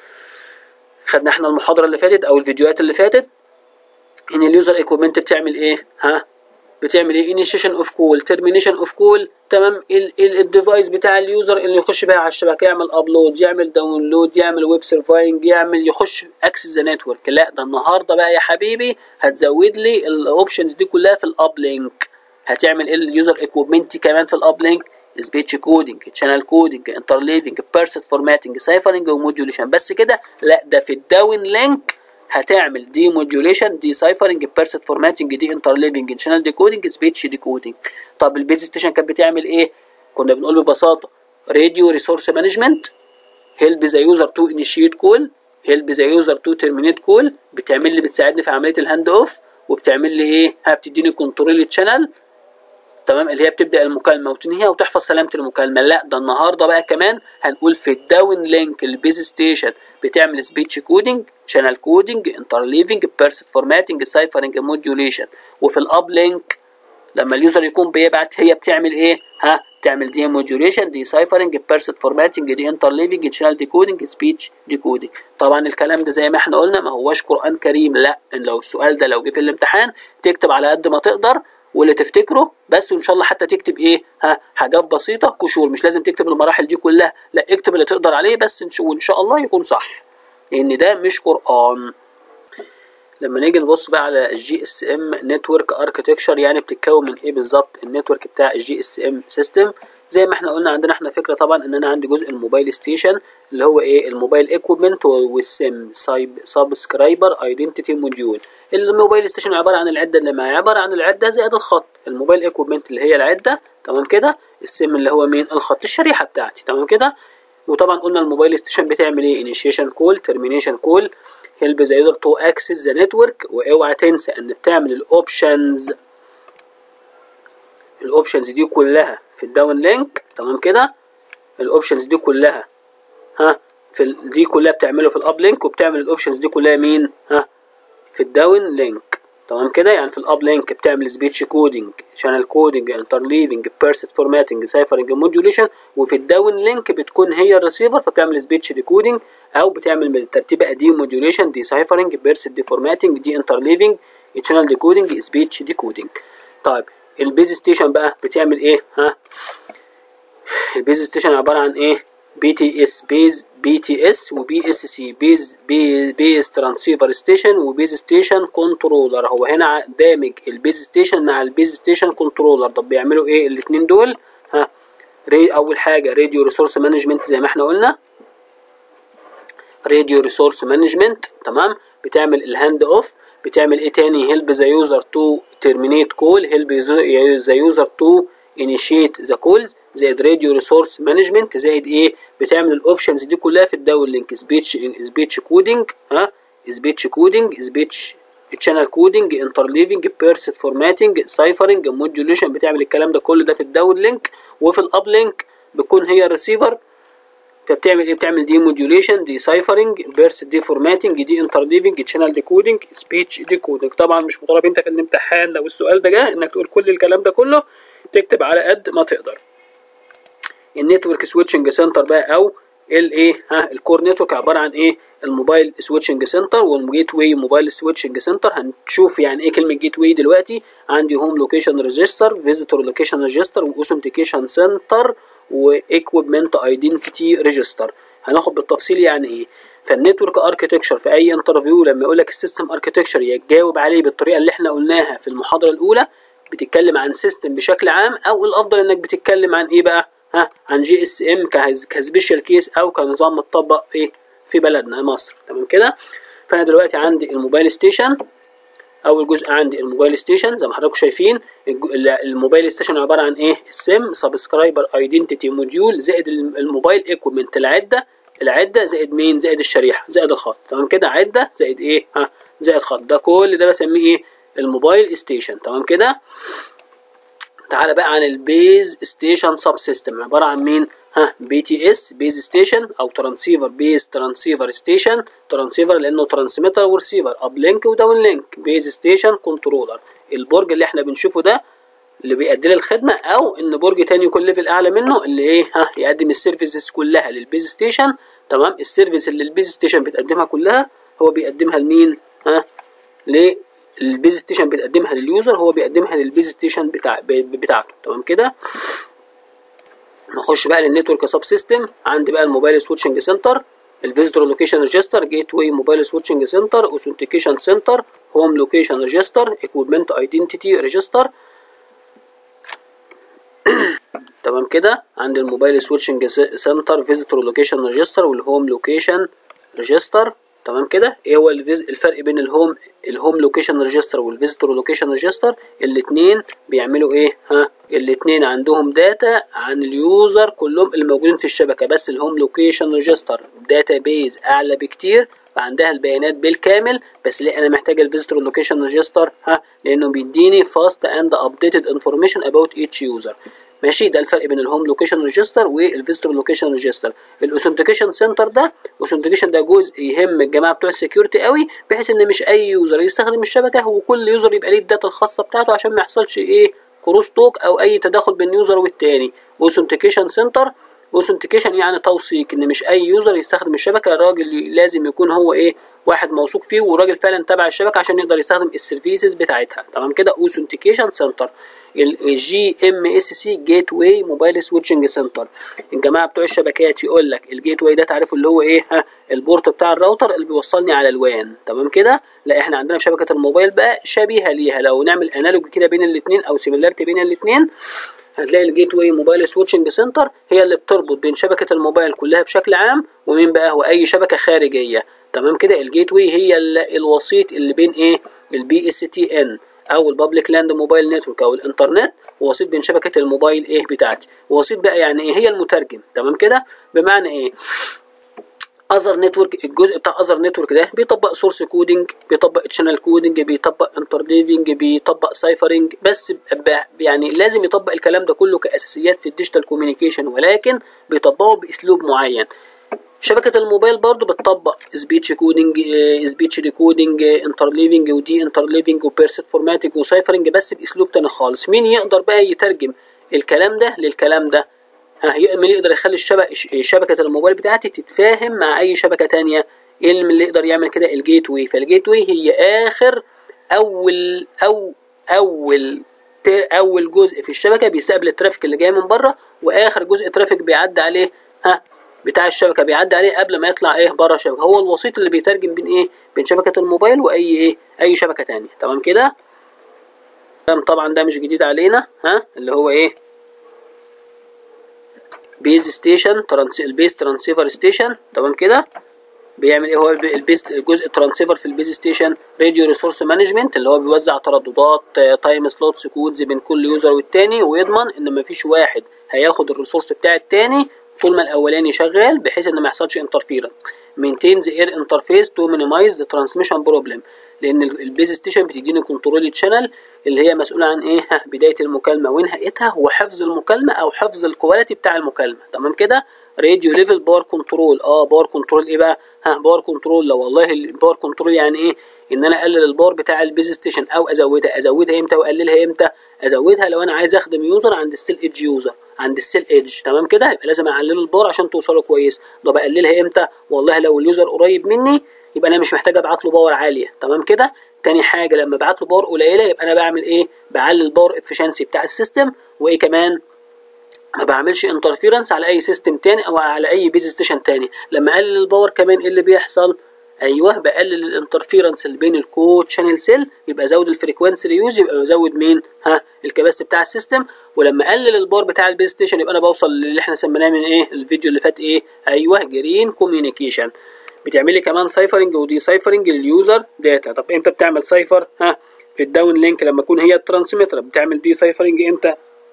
خدنا احنا المحاضره اللي فاتت او الفيديوهات اللي فاتت ان اليوزر ايكويبمنت بتعمل ايه ها بتعمل ايه انيشيشن اوف كول ترمينيشن اوف كول تمام الديفايس بتاع اليوزر اللي يخش بقى على الشبكه يعمل ابلود يعمل داونلود يعمل ويب سيرفاينج يعمل يخش اكسس ذا نتورك لا ده النهارده بقى يا حبيبي هتزود لي الاوبشنز دي كلها في الاب لينك هتعمل ايه اليوزر ايكويبمنت كمان في الاب لينك سبيتش كودنج شانل كودنج انترليفنج بيرست فورماتنج سايفرنج وموديوليشن بس كده لا ده في الداون لينك هتعمل دي موديوليشن دي سايفرنج بيرست فورماتنج دي انترليفنج شانل ديكودنج سبيتش ديكودنج طب البيز ستيشن كانت بتعمل ايه كنا بنقول ببساطه راديو ريسورس مانجمنت هيلب ذا يوزر تو انيشيت كول هيلب ذا يوزر تو ترمينيت كول بتعمل لي بتساعدني في عمليه الهاند اوف وبتعمل لي ايه ها بتديني كنترول الشانل تمام اللي هي بتبدا المكالمه وتنهيها وتحفظ سلامه المكالمه لا ده النهارده بقى كمان هنقول في الداون لينك البيز ستيشن بتعمل سبيتش كودنج شانل كودنج انترليفنج بيرست فورماتنج سايفرنج موديوليشن وفي الاب لينك لما اليوزر يكون بيبعت هي بتعمل ايه ها تعمل دي موديوليشن دي سايفرنج بيرست فورماتنج دي انترليفنج شانل ديكودنج سبيتش ديكودنج طبعا الكلام ده زي ما احنا قلنا ما هوش قران كريم لا ان لو السؤال ده لو جه في الامتحان تكتب على قد ما تقدر واللي تفتكره بس وان شاء الله حتى تكتب ايه ها حاجات بسيطه كشور مش لازم تكتب المراحل دي كلها لا اكتب اللي تقدر عليه بس وان شاء الله يكون صح لان ده مش قران لما نيجي نبص بقى على الجي اس ام نتورك اركتكشر يعني بتتكون من ايه بالظبط النتورك بتاع الجي اس ام سيستم زي ما احنا قلنا عندنا احنا فكره طبعا ان انا عندي جزء الموبايل ستيشن اللي هو ايه الموبايل ايكويبمنت والسم سبسكرايبر ايدنتيتي موديول الموبايل ستيشن عباره عن العده اللي معايا عباره عن العده زائد الخط الموبايل ايكويبمنت اللي هي العده تمام كده السم اللي هو مين الخط الشريحه بتاعتي تمام كده وطبعا قلنا الموبايل ستيشن بتعمل ايه انيشيشن كول ترمينيشن كول هيلب ذا يوزر تو اكسس ذا نتورك واوعى تنسى ان بتعمل الاوبشنز الاوبشنز دي كلها في الداون لينك تمام كده الاوبشنز دي كلها ها في ال... دي كلها بتعمله في الاب لينك وبتعمل الاوبشنز دي كلها مين ها في الداون لينك تمام كده يعني في الاب لينك بتعمل سبيتش كودنج شانل كودنج انترليفنج بيرسيت فورماتنج سايفرنج موديوليشن وفي الداون لينك بتكون هي الريسيفر فبتعمل سبيتش ديكودنج او بتعمل من ترتيبها دي موديوليشن دي سايفرنج بيرسيت دي فورماتنج دي انترليفنج شانل ديكودنج سبيتش ديكودنج طيب البيز ستيشن بقى بتعمل ايه ها البيز ستيشن عباره عن ايه بي تي اس بيز بي تي اس وبي اس سي بيز بي بيز ترانسيفر ستيشن وبيز ستيشن كنترولر هو هنا دامج البيز ستيشن مع البيز ستيشن كنترولر طب بيعملوا ايه الاثنين دول ها ري اول حاجه راديو ريسورس مانجمنت زي ما احنا قلنا راديو ريسورس مانجمنت تمام بتعمل الهاند اوف بتعمل ايه تاني هيلب ذا يوزر تو ترمينيت كول هيلب ذا يوزر تو انيشيت ذا كولز زائد راديو ريسورس مانجمنت زائد ايه بتعمل الاوبشنز دي كلها في الداون لينك سبيتش سبيتش كودنج ها سبيتش كودنج سبيتش تشانل كودنج انترليفنج بيرسيت فورماتنج سايفرنج موديوليشن بتعمل الكلام ده كله ده في الداون لينك وفي الاب لينك بتكون هي الريسيفر فبتعمل ايه بتعمل دي موديوليشن دي سايفرنج بيرس دي فورماتنج دي انترليفنج تشانل ديكودنج سبيتش ديكودنج طبعا مش مطالب انت في الامتحان لو السؤال ده جه انك تقول كل الكلام ده كله تكتب على قد ما تقدر النتورك سويتشنج سنتر بقى او الايه ها الكور نتورك عباره عن ايه الموبايل سويتشنج سنتر والجيت واي موبايل سويتشنج سنتر هنشوف يعني ايه كلمه جيت واي دلوقتي عندي هوم لوكيشن ريجستر فيزيتور لوكيشن ريجستر واوثنتيكيشن سنتر وايكويبمنت ايدنتيتي ريجستر هناخد بالتفصيل يعني ايه فالنتورك اركتكشر في اي انترفيو لما يقول لك السيستم اركتكشر يتجاوب عليه بالطريقه اللي احنا قلناها في المحاضره الاولى بتتكلم عن سيستم بشكل عام او الافضل انك بتتكلم عن ايه بقى ها عن جي اس ام كسبيشال كيس او كنظام متطبق ايه في بلدنا مصر تمام كده فانا دلوقتي عندي الموبايل ستيشن اول جزء عندي الموبايل ستيشن زي ما حضراتكم شايفين الموبايل ستيشن عباره عن ايه السم سبسكرايبر ايدنتيتي موديول زائد الموبايل ايكويبمنت العده العده زائد مين زائد الشريحه زائد الخط تمام كده عده زائد ايه ها زائد خط ده كل ده بسميه ايه الموبايل ستيشن تمام كده تعالى بقى عن البيز ستيشن سب سيستم عباره عن مين ها بي تي اس بيز ستيشن او ترانسيفر بيز ترانسيفر ستيشن ترانسيفر لانه ترانسميتر ورسيفر اب لينك وداون لينك بيز ستيشن كنترولر البرج اللي احنا بنشوفه ده اللي بيأدي لي الخدمه او ان برج تاني يكون ليفل اعلى منه اللي ايه ها يقدم السيرفيسز كلها للبيز ستيشن تمام السيرفيس اللي البيز ستيشن بتقدمها كلها هو بيقدمها لمين ها البيز ستيشن بتقدمها لليوزر هو بيقدمها للبيز ستيشن بتاع بتاعته تمام كده نخش بقى للنتورك سب سيستم عندي بقى الموبايل سويتشنج سنتر الفيزيتور لوكيشن ريجستر جيت واي موبايل سويتشنج سنتر اوثنتيكيشن سنتر هوم لوكيشن ريجستر ايكويبمنت ايدنتيتي ريجستر تمام كده عندي الموبايل سويتشنج سنتر فيزيتور لوكيشن ريجستر والهوم لوكيشن ريجستر تمام كده ايه هو الفرق بين الهوم الهوم لوكيشن ريجستر والفيزيتور لوكيشن ريجستر الاثنين بيعملوا ايه ها الاثنين عندهم داتا عن اليوزر كلهم اللي موجودين في الشبكه بس الهوم لوكيشن ريجستر داتا بيز اعلى بكتير فعندها البيانات بالكامل بس ليه انا محتاج الفيزيتور لوكيشن ريجستر ها لانه بيديني فاست اند ابديتد انفورميشن اباوت ايتش يوزر ماشي ده الفرق بين الهوم لوكيشن ريجستر والفيزيتور لوكيشن ريجستر الاوثنتيكيشن سنتر ده الاوثنتيكيشن ده جزء يهم الجماعه بتوع السكيورتي قوي بحيث ان مش اي يوزر يستخدم الشبكه وكل يوزر يبقى ليه الداتا الخاصه بتاعته عشان ما يحصلش ايه كروس توك او اي تداخل بين يوزر والتاني اوثنتيكيشن سنتر اوثنتيكيشن يعني توثيق ان مش اي يوزر يستخدم الشبكه الراجل لازم يكون هو ايه واحد موثوق فيه وراجل فعلا تبع الشبكه عشان يقدر يستخدم السيرفيسز بتاعتها تمام كده اوثنتيكيشن سنتر الجي ام اس سي جيت واي موبايل سويتشنج سنتر الجماعه بتوع الشبكات يقول لك الجيت واي ده تعرفه اللي هو ايه ها البورت بتاع الراوتر اللي بيوصلني على الوان تمام كده لا احنا عندنا في شبكه الموبايل بقى شبيهه ليها لو نعمل انالوج كده بين الاثنين او سيميلاريتي بين الاثنين هتلاقي الجيت واي موبايل سويتشنج سنتر هي اللي بتربط بين شبكه الموبايل كلها بشكل عام ومين بقى واي شبكه خارجيه تمام كده الجيت واي هي الوسيط اللي بين ايه البي اس تي ان او البابليك لاند موبايل نتورك او الانترنت وسيط بين شبكه الموبايل ايه بتاعتي وسيط بقى يعني ايه هي المترجم تمام كده بمعنى ايه اذر نتورك الجزء بتاع اذر نتورك ده بيطبق سورس كودنج بيطبق تشانل كودنج بيطبق انترليفنج بيطبق سايفرنج بس يعني لازم يطبق الكلام ده كله كاساسيات في الديجيتال كوميونيكيشن ولكن بيطبقه باسلوب معين شبكة الموبايل برضو بتطبق سبيتش كودنج سبيتش ديكودنج انترليفنج ودي انترليفنج وبيرسيت فورماتنج وسايفرنج بس باسلوب تاني خالص مين يقدر بقى يترجم الكلام ده للكلام ده ها مين يقدر يخلي الشبكة شبكة الموبايل بتاعتي تتفاهم مع أي شبكة تانية ايه اللي يقدر يعمل كده الجيت واي فالجيت واي هي آخر أول أو أول أول جزء في الشبكة بيستقبل الترافيك اللي جاي من بره وآخر جزء ترافيك بيعدي عليه ها بتاع الشبكة بيعدي عليه قبل ما يطلع ايه بره الشبكة هو الوسيط اللي بيترجم بين ايه بين شبكة الموبايل وأي ايه أي شبكة تانية تمام كده طبعا ده مش جديد علينا ها اللي هو ايه بيز ستيشن ترانس البيز ترانسيفر ستيشن تمام كده بيعمل ايه هو البيز جزء ترانسيفر في البيز ستيشن راديو ريسورس مانجمنت اللي هو بيوزع ترددات تايم سلوتس كودز بين كل يوزر والتاني ويضمن ان مفيش واحد هياخد الريسورس بتاع التاني طول ما الاولاني شغال بحيث ان ما يحصلش انترفيرنس maintains air interface to minimize the transmission problem لان البيز ستيشن بتديني كنترول تشانل اللي هي مسؤوله عن ايه ها بدايه المكالمه ونهايتها وحفظ المكالمه او حفظ الكواليتي بتاع المكالمه تمام كده راديو ليفل باور كنترول اه باور كنترول ايه بقى ها باور كنترول لو والله الباور كنترول يعني ايه ان انا اقلل الباور بتاع البيز ستيشن او ازودها ازودها امتى واقللها امتى ازودها لو انا عايز اخدم يوزر عند السيل ايدج يوزر عند السيل ايدج تمام كده يبقى لازم اقلل الباور عشان توصله كويس ده بقللها امتى والله لو اليوزر قريب مني يبقى انا مش محتاج ابعت له باور عاليه تمام كده تاني حاجه لما ابعت له باور قليله يبقى انا بعمل ايه بعلي الباور افشنسي بتاع السيستم وايه كمان ما بعملش انترفيرنس على اي سيستم تاني او على اي بيز ستيشن تاني لما اقلل الباور كمان ايه اللي بيحصل ايوه بقلل الانترفيرنس اللي بين الكود شانل سيل يبقى ازود الفريكوانسي ريوز يبقى بزود مين ها الكباستي بتاع السيستم ولما اقلل الباور بتاع البيز ستيشن يبقى انا بوصل للي احنا سميناه من ايه الفيديو اللي فات ايه ايوه جرين كوميونيكيشن بتعمل لي كمان سايفرنج ودي سايفرنج لليوزر داتا طب امتى بتعمل سايفر ها في الداون لينك لما تكون هي الترانسميتر بتعمل دي سايفرنج امتى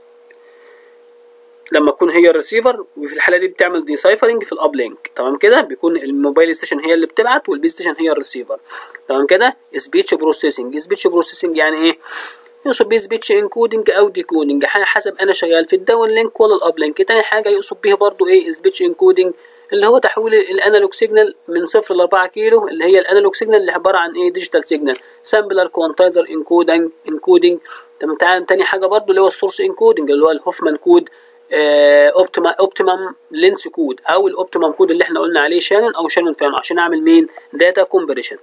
لما تكون هي الريسيفر وفي الحاله دي بتعمل دي سايفرنج في الاب لينك تمام كده بيكون الموبايل ستيشن هي اللي بتبعت والبي ستيشن هي الريسيفر تمام كده سبيتش بروسيسنج سبيتش بروسيسنج يعني ايه يقصد بيه سبيتش انكودنج او ديكودنج حسب انا شغال في الداون لينك ولا الاب لينك تاني حاجه يقصد بيها برضو ايه سبيتش انكودنج اللي هو تحويل الانالوج سيجنال من صفر ل 4 كيلو اللي هي الانالوج سيجنال اللي عباره عن ايه ديجيتال سيجنال سامبلر كوانتايزر انكودنج انكودنج تمام تعال تاني حاجه برضو اللي هو السورس انكودنج اللي هو الهوفمان كود اوبتيمم اوبتيمم لينس كود او الاوبتيمم كود اللي احنا قلنا عليه شانون او شانون فان عشان اعمل مين داتا كومبريشن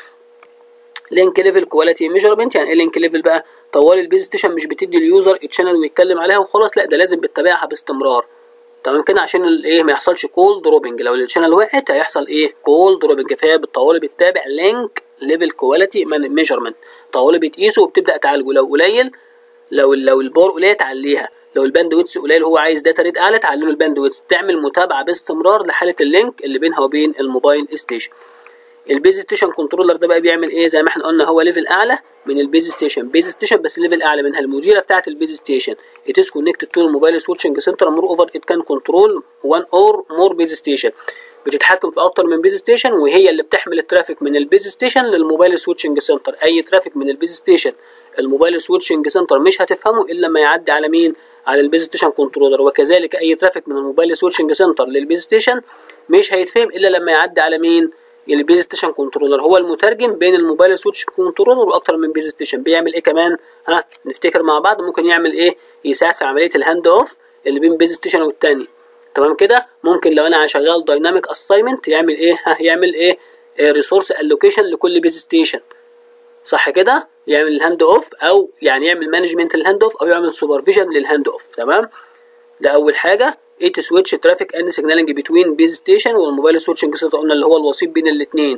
لينك ليفل كواليتي ميجرمنت يعني ايه لينك ليفل بقى طوال البيز ستيشن مش بتدي اليوزر الشانل ويتكلم عليها وخلاص لا ده لازم بتتابعها باستمرار تمام كده عشان الايه ما يحصلش كول دروبنج لو الشانل وقعت هيحصل ايه كول دروبنج فهي بالطوال بتتابع لينك ليفل كواليتي ميجرمنت طوال بتقيسه وبتبدا تعالجه لو قليل لو لو البار قليل تعليها لو الباند ويتس قليل هو عايز داتا ريت اعلى تعلله الباند ويتس تعمل متابعه باستمرار لحاله اللينك اللي بينها وبين الموبايل ستيشن البيز ستيشن كنترولر ده بقى بيعمل ايه زي ما احنا قلنا هو ليفل اعلى من البيز ستيشن بيز ستيشن بس ليفل اعلى منها المديره بتاعه البيز ستيشن it is connected to الموبايل سويتشنج سنتر مور اوفر it can control one or more بيز ستيشن بتتحكم في اكتر من بيز ستيشن وهي اللي بتحمل الترافيك من البيز ستيشن للموبايل سويتشنج سنتر اي ترافيك من البيز ستيشن الموبايل سويتشنج سنتر مش هتفهمه الا لما يعدي على مين على البيز ستيشن كنترولر وكذلك اي ترافيك من الموبايل سويتشنج سنتر للبيز ستيشن مش هيتفهم الا لما يعدي على مين البيز ستيشن كنترولر هو المترجم بين الموبايل سويتش كنترولر واكتر من بيز ستيشن بيعمل ايه كمان ها نفتكر مع بعض ممكن يعمل ايه يساعد في عمليه الهاند اوف اللي بين بيز ستيشن والتاني تمام كده ممكن لو انا شغال دايناميك اساينمنت يعمل ايه ها يعمل ايه ريسورس الوكيشن لكل بيز ستيشن صح كده يعمل الهاند اوف او يعني يعمل مانجمنت للهاند اوف او يعمل سوبرفيجن للهاند اوف تمام ده اول حاجه ايت سويتش ترافيك اند سيجنالينج بتوين بيز ستيشن والموبايل سويتشنج سيت قلنا اللي هو الوسيط بين الاثنين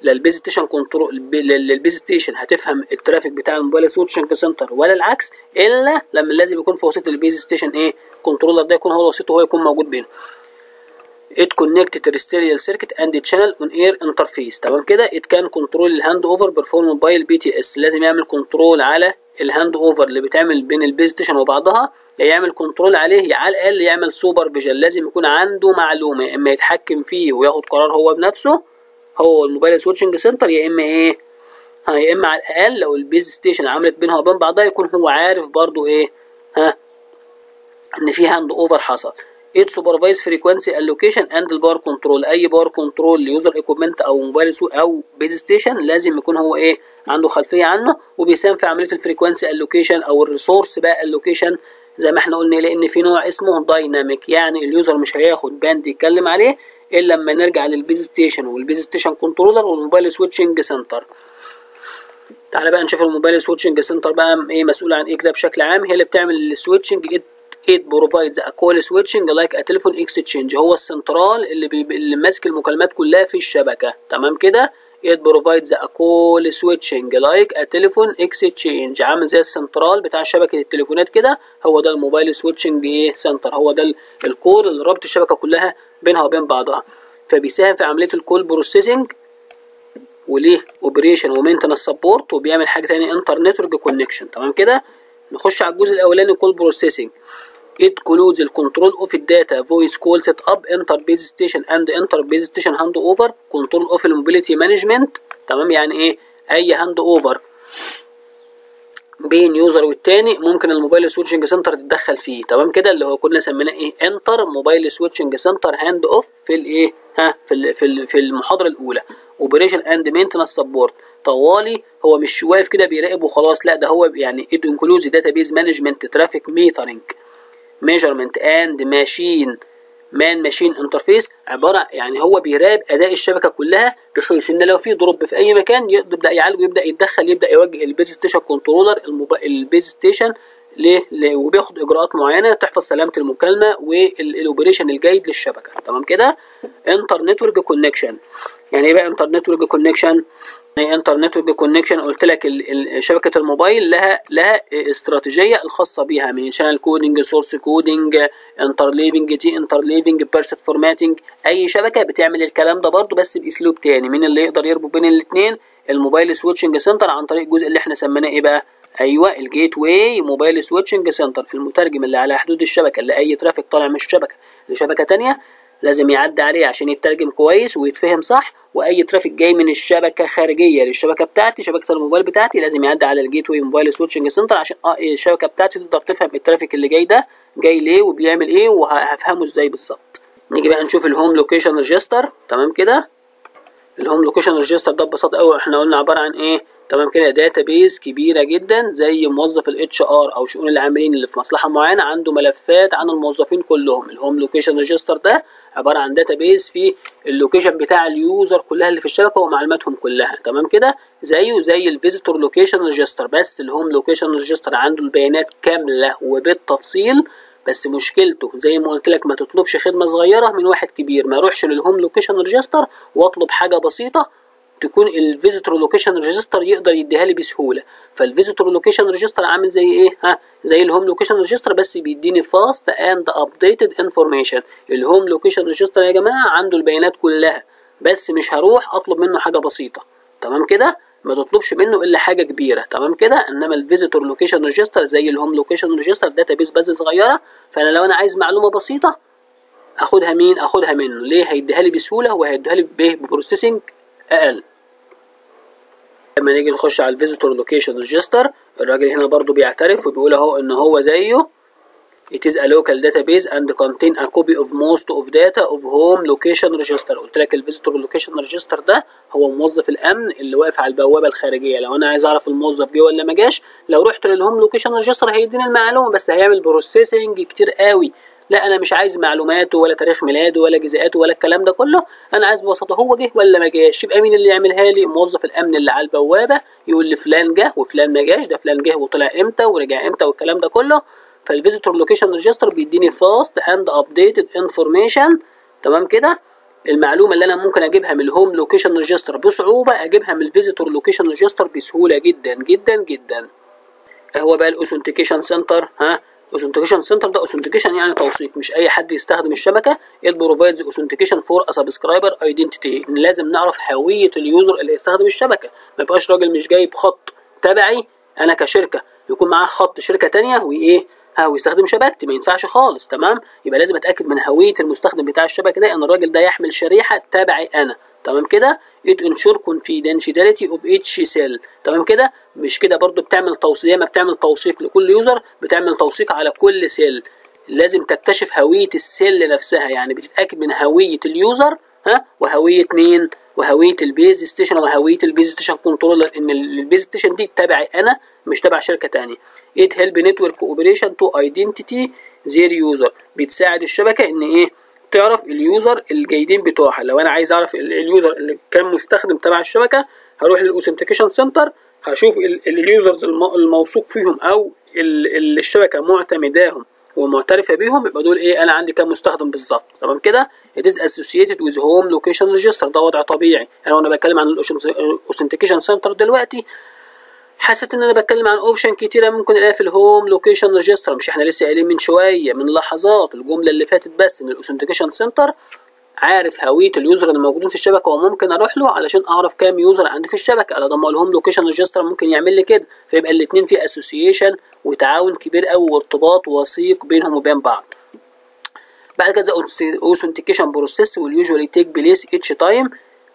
لا البيز ستيشن كنترول البيز ستيشن هتفهم الترافيك بتاع الموبايل سويتشنج سنتر ولا العكس الا لما لازم يكون في وسيط البيز ستيشن ايه كنترولر ده يكون هو الوسيط وهو يكون موجود بينه it connect terrestrial circuit and channel on air interface تمام كده it can control الهاند اوفر performed by البي تي اس لازم يعمل كنترول على الهاند اوفر اللي بيتعمل بين البيز ستيشن وبعضها يا يعمل كنترول عليه يا على الاقل يعمل سوبر فيجن لازم يكون عنده معلومه يا اما يتحكم فيه وياخد قرار هو بنفسه هو الموبايل سويتشنج سنتر يا اما ايه ها يا اما على الاقل لو البيز ستيشن عملت بينها وبين بعضها يكون هو عارف برضو ايه ها ان في هاند اوفر حصل it supervise frequency allocation and الباور كنترول اي باور كنترول ليوزر ايكوبمنت او موبايل سو او بيز ستيشن لازم يكون هو ايه عنده خلفيه عنه وبيساهم في عمليه الفريكوانسي الوكيشن او الريسورس بقى الوكيشن زي ما احنا قلنا لان في نوع اسمه دايناميك يعني اليوزر مش هياخد باند يتكلم عليه الا لما نرجع للبيز ستيشن والبيز ستيشن كنترولر والموبايل سويتشنج سنتر تعالى بقى نشوف الموبايل سويتشنج سنتر بقى ايه مسؤول عن ايه كده بشكل عام هي اللي بتعمل السويتشنج it provides a call switching like a telephone exchange هو السنترال اللي, بي... اللي ماسك المكالمات كلها في الشبكة تمام كده it provides a call switching like a telephone exchange عامل زي السنترال بتاع شبكة التليفونات كده هو ده الموبايل سويتشنج ايه سنتر هو ده الكور اللي ربط الشبكة كلها بينها وبين بعضها فبيساهم في عملية الكول بروسيسنج وليه اوبريشن ومينتنس سبورت وبيعمل حاجة تانية انترنت كونكشن تمام كده نخش على الجزء الاولاني كول بروسيسنج it includes the control of the data voice call set up enter base station and enter base station hand over control of mobility management تمام يعني ايه اي هاند اوفر بين يوزر والتاني ممكن الموبايل سويتشنج سنتر تتدخل فيه تمام كده اللي هو كنا سميناه ايه انتر موبايل سويتشنج سنتر هاند اوف في الايه ها في ال في ال في المحاضره الاولى اوبريشن اند مينتنس سبورت طوالي هو مش واقف كده بيراقب وخلاص لا ده هو يعني it includes database management traffic metering measurement and machine مان ماشين انترفيس عباره يعني هو بيراقب اداء الشبكه كلها بحيث ان لو في دروب في اي مكان يبدا يعالجه يبدا يتدخل يبدا يوجه البيز ستيشن كنترولر البيز ستيشن ليه وبياخد اجراءات معينه تحفظ سلامه المكالمه والاوبريشن الجيد للشبكه تمام كده انتر نتورك كونكشن يعني ايه بقى انتر نتورك كونكشن انتر نتورك كونكشن قلت لك شبكه الموبايل لها لها استراتيجيه الخاصه بيها من شانل كودنج سورس كودنج انترليفنج تي انترليفنج بيرست فورماتنج اي شبكه بتعمل الكلام ده برضه بس باسلوب تاني مين اللي يقدر يربط بين الاثنين الموبايل سويتشنج سنتر عن طريق الجزء اللي احنا سميناه ايه بقى ايوه الجيت واي موبايل سويتشنج سنتر المترجم اللي على حدود الشبكه اللي اي ترافيك طالع من الشبكه لشبكه تانية لازم يعدي عليه عشان يترجم كويس ويتفهم صح واي ترافيك جاي من الشبكه خارجيه للشبكه بتاعتي شبكه الموبايل بتاعتي لازم يعدي على الجيت واي موبايل سويتشنج سنتر عشان اه الشبكه بتاعتي تقدر تفهم الترافيك اللي جاي ده جاي ليه وبيعمل ايه وهفهمه ازاي بالظبط نيجي بقى نشوف الهوم لوكيشن ريجستر تمام كده الهوم لوكيشن ريجستر ده ببساطه قوي احنا قلنا عباره عن ايه تمام كده داتا بيز كبيره جدا زي موظف الاتش ار او شؤون العاملين اللي في مصلحه معينه عنده ملفات عن الموظفين كلهم الهوم لوكيشن ريجستر ده عباره عن داتا بيز في اللوكيشن بتاع اليوزر كلها اللي في الشبكه ومعلوماتهم كلها تمام كده زيه زي الفيزيتور لوكيشن ريجستر بس الهوم لوكيشن ريجستر عنده البيانات كامله وبالتفصيل بس مشكلته زي ما قلت لك ما تطلبش خدمه صغيره من واحد كبير ما اروحش للهوم لوكيشن ريجستر واطلب حاجه بسيطه تكون الفيزيتور لوكيشن ريجستر يقدر يديها لي بسهوله فالفيزيتور لوكيشن ريجستر عامل زي ايه ها زي الهوم لوكيشن ريجستر بس بيديني فاست اند ابديتد انفورميشن الهوم لوكيشن ريجستر يا جماعه عنده البيانات كلها بس مش هروح اطلب منه حاجه بسيطه تمام كده ما تطلبش منه الا حاجه كبيره تمام كده انما الفيزيتور لوكيشن ريجستر زي الهوم لوكيشن ريجستر داتابيس بس صغيره فانا لو انا عايز معلومه بسيطه اخدها مين اخدها منه ليه هيديها لي بسهوله وهيديها لي ببروسيسنج اقل لما نيجي نخش على الفيزيتور لوكيشن ريجستر الراجل هنا برضو بيعترف وبيقول اهو ان هو زيه It is a local database and contain a copy of most of data of home location register قلت لك الفيزيتور لوكيشن ريجستر ده هو موظف الامن اللي واقف على البوابه الخارجيه لو انا عايز اعرف الموظف جه ولا ما جاش لو رحت للهوم لوكيشن ريجستر هيديني المعلومه بس هيعمل بروسيسنج كتير قوي لا انا مش عايز معلوماته ولا تاريخ ميلاده ولا جزاءاته ولا الكلام ده كله انا عايز ببساطه هو جه ولا ما جاش يبقى مين اللي يعملها لي موظف الامن اللي على البوابه يقول لي فلان جه وفلان ما جاش ده فلان جه وطلع امتى ورجع امتى والكلام ده كله فالفيزيتور لوكيشن ريجستر بيديني فاست اند ابديتد انفورميشن تمام كده المعلومه اللي انا ممكن اجيبها من الهوم لوكيشن ريجستر بصعوبه اجيبها من الفيزيتور لوكيشن ريجستر بسهوله جدا جدا جدا هو بقى الاوثنتيكيشن سنتر ها اوثنتيكيشن سنتر ده اوثنتيكيشن يعني توثيق مش اي حد يستخدم الشبكه it provides authentication for a subscriber identity لازم نعرف هويه اليوزر اللي يستخدم الشبكه ما يبقاش راجل مش جايب خط تبعي انا كشركه يكون معاه خط شركه تانية وايه ها ويستخدم شبكتي ما ينفعش خالص تمام يبقى لازم اتاكد من هويه المستخدم بتاع الشبكه ده ان الراجل ده يحمل شريحه تبعي انا تمام كده it ensure confidentiality of each cell تمام كده مش كده برضو بتعمل توثيق ما بتعمل توثيق لكل يوزر بتعمل توثيق على كل سيل لازم تكتشف هويه السيل نفسها يعني بتتاكد من هويه اليوزر ها وهويه مين وهويه البيز ستيشن وهويه البيز ستيشن كنترولر ان البيز ستيشن دي تبعي انا مش تبع شركه تانية it help network operation to identity their user بتساعد الشبكه ان ايه تعرف اليوزر الجيدين بتوعها لو انا عايز اعرف اليوزر اللي كان مستخدم تبع الشبكه هروح للاوثنتيكيشن سنتر هشوف اليوزرز الموثوق فيهم او اللي الشبكه معتمداهم ومعترفه بيهم يبقى دول ايه انا عندي كام مستخدم بالظبط تمام كده it is associated with home location register ده وضع طبيعي انا وانا بتكلم عن الاوثنتيكيشن سنتر دلوقتي حسيت ان انا بتكلم عن اوبشن كتيره ممكن الاقيها في الهوم لوكيشن ريجستر مش احنا لسه قايلين من شويه من لحظات الجمله اللي فاتت بس ان الاوثنتيكيشن سنتر عارف هويه اليوزر اللي موجودين في الشبكه وممكن اروح له علشان اعرف كام يوزر عندي في الشبكه على ضمان الهوم لوكيشن ريجستر ممكن يعمل لي كده فيبقى الاثنين في اسوسيشن وتعاون كبير قوي وارتباط وثيق بينهم وبين بعض بعد كده اوثنتيكيشن بروسيس will usually take place each time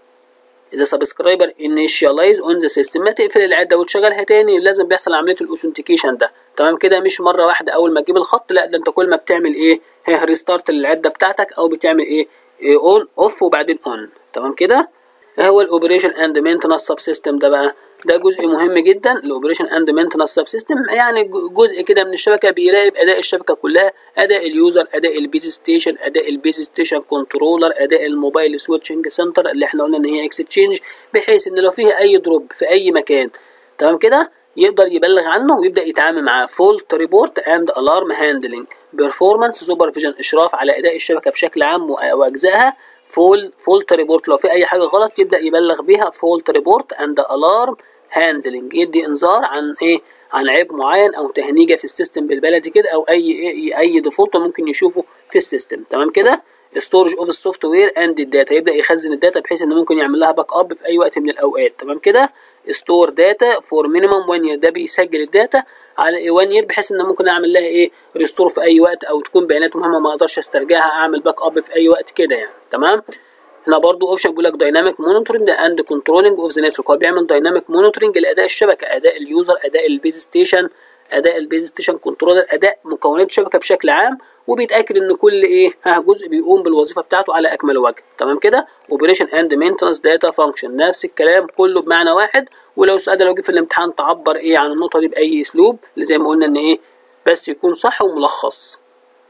اذا سبسكرايبر انيشاليز اون ذا سيستم ما تقفل العده وتشغلها تاني لازم بيحصل عمليه الاوثنتيكيشن ده تمام كده مش مره واحده اول ما تجيب الخط لا ده انت كل ما بتعمل ايه هي ريستارت للعده بتاعتك او بتعمل ايه اون اوف وبعدين اون تمام كده هو الاوبريشن اند مينتنس سب سيستم ده بقى ده جزء مهم جدا الاوبريشن اند مينتنس سب سيستم يعني جزء كده من الشبكه بيراقب اداء الشبكه كلها اداء اليوزر اداء البيز ستيشن اداء البيز ستيشن كنترولر اداء الموبايل سويتشنج سنتر اللي احنا قلنا ان هي اكستشينج بحيث ان لو فيها اي دروب في اي مكان تمام كده يقدر يبلغ عنه ويبدا يتعامل معاه فولت ريبورت اند الارم هاندلنج بيرفورمانس سوبرفيجن اشراف على اداء الشبكه بشكل عام واجزائها فول فولت ريبورت لو في اي حاجه غلط يبدا يبلغ بيها فولت ريبورت اند الارم هاندلنج يدي انذار عن ايه عن عيب معين او تهنيجه في السيستم بالبلدي كده او اي اي, أي ديفولت ممكن يشوفه في السيستم تمام كده ستورج اوف السوفت وير اند الداتا يبدا يخزن الداتا بحيث انه ممكن يعمل لها باك اب في اي وقت من الاوقات تمام كده ستور داتا فور مينيمم 1 يير ده بيسجل الداتا على 1 يير بحيث ان ممكن اعمل لها ايه ريستور في اي وقت او تكون بيانات مهمه ما اقدرش استرجعها اعمل باك اب في اي وقت كده يعني تمام هنا برضو اوبشن بيقول لك دايناميك مونيتورنج اند كنترولنج اوف ذا نتورك هو بيعمل دايناميك مونيتورنج لاداء الشبكه اداء اليوزر اداء البيز ستيشن اداء البيز ستيشن كنترولر اداء مكونات الشبكه بشكل عام وبيتاكد ان كل ايه ها جزء بيقوم بالوظيفه بتاعته على اكمل وجه تمام كده اوبريشن اند مينتنس داتا فانكشن نفس الكلام كله بمعنى واحد ولو سؤال لو جه في الامتحان تعبر ايه عن النقطه دي باي اسلوب اللي زي ما قلنا ان ايه بس يكون صح وملخص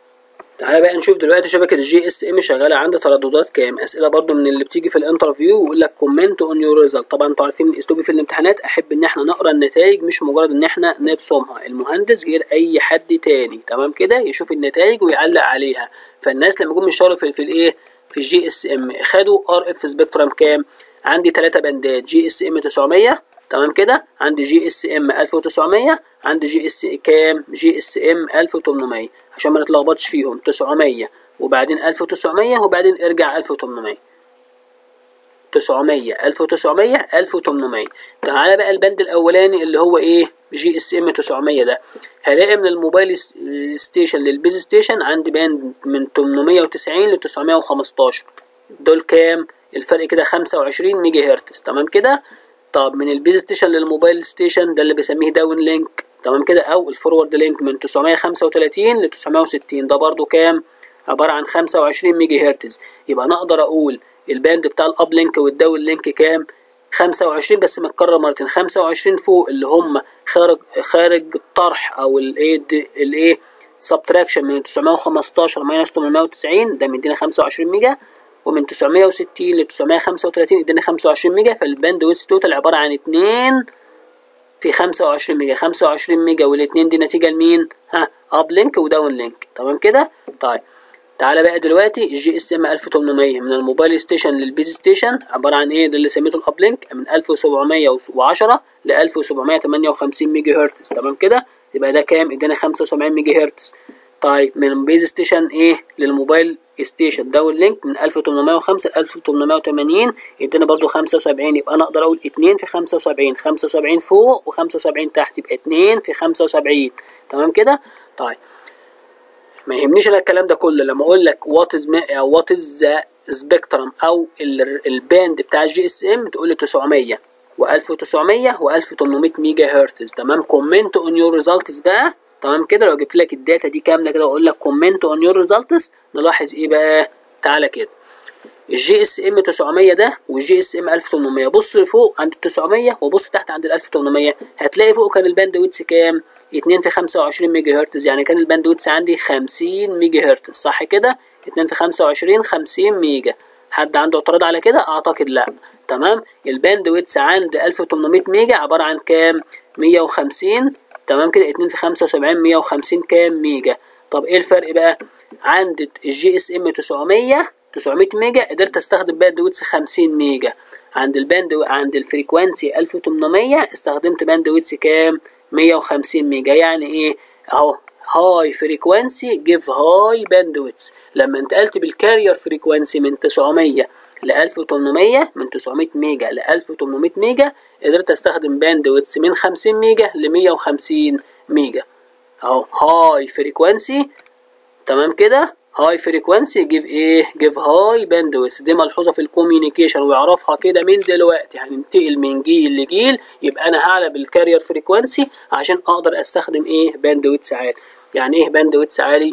تعالى بقى نشوف دلوقتي شبكة الجي اس ام شغالة عند ترددات كام اسئلة برضو من اللي بتيجي في الانترفيو ويقول لك كومنت اون يور ريزلت طبعا انتوا عارفين اسلوبي في الامتحانات احب ان احنا نقرا النتائج مش مجرد ان احنا نبصمها المهندس غير اي حد تاني تمام كده يشوف النتائج ويعلق عليها فالناس لما جم يشتغلوا في, في الايه في الجي اس ام خدوا ار اف سبيكترم كام عندي ثلاثة بندات جي اس ام 900 تمام كده عندي جي اس ام 1900 عندي جي اس كام جي اس ام 1800 عشان ما نتلخبطش فيهم 900 وبعدين 1900 وبعدين ارجع 1800 900 1900 1800 تعالى بقى البند الاولاني اللي هو ايه جي اس ام 900 ده هلاقي من الموبايل ستيشن للبيز ستيشن عندي باند من 890 ل 915 دول كام الفرق كده 25 ميجا هرتز تمام كده طب من البيز ستيشن للموبايل ستيشن ده اللي بسميه داون لينك تمام كده او الفورورد لينك من 935 ل 960 ده برضو كام عباره عن 25 ميجا هرتز يبقى انا اقدر اقول الباند بتاع الاب لينك والداون لينك كام 25 بس متكرر مرتين 25 فوق اللي هم خارج خارج الطرح او الايه الايه سبتراكشن من 915 ماينس 890 ده مدينا 25 ميجا ومن 960 ل 935 اداني 25 ميجا فالباند ويدث توتال عباره عن 2 في 25 ميجا 25 ميجا والاثنين دي نتيجه لمين ها اب لينك وداون لينك تمام كده طيب تعالى بقى دلوقتي الجي اس ام 1800 من الموبايل ستيشن للبيز ستيشن عباره عن ايه ده اللي سميته الاب لينك من 1710 ل 1758 ميجا هرتز تمام كده يبقى ده كام ادانا 75 ميجا هرتز طيب من بيز ستيشن ايه للموبايل ستيشن داون لينك من 1805 ل 1880 يدينا برضو 75 يبقى انا اقدر اقول 2 في 75 75 فوق و75 تحت يبقى 2 في 75 تمام كده طيب ما يهمنيش انا الكلام ده كله لما اقول لك وات از وات از سبيكترم او الباند بتاع الجي اس ام تقول لي 900 و1900 و1800 ميجا هرتز تمام كومنت اون يور ريزلتس بقى تمام كده لو جبت لك الداتا دي كامله كده واقول لك كومنت اون يور ريزلتس نلاحظ ايه بقى تعالى كده الجي اس ام 900 ده والجي اس ام 1800 بص لفوق عند ال 900 وبص تحت عند ال 1800 هتلاقي فوق كان الباند ويتس كام 2 في 25 ميجا هرتز يعني كان الباند ويتس عندي 50 ميجا هرتز صح كده 2 في 25 50 ميجا حد عنده اعتراض على كده اعتقد لا تمام الباند ويتس عند 1800 ميجا عباره عن كام 150 تمام كده 2 في 75 150 كام ميجا طب ايه الفرق بقى عند الجي اس ام 900 900 ميجا قدرت استخدم باند ويتس 50 ميجا عند الباند عند الفريكوانسي 1800 استخدمت باند ويتس كام 150 ميجا يعني ايه اهو هاي فريكوانسي جيف هاي باند ويتس لما انتقلت بالكارير فريكوانسي من 900 ل 1800 من 900 ميجا ل 1800 ميجا قدرت استخدم باند ويتس من 50 ميجا ل 150 ميجا اهو هاي فريكوانسي تمام كده هاي فريكوانسي جيف ايه جيف هاي باندويث دي ملحوظه في الكوميونيكيشن ويعرفها كده من دلوقتي هننتقل من جيل لجيل يبقى انا هعلى بالكارير فريكوانسي عشان اقدر استخدم ايه باندويث عالي يعني ايه باندويث عالي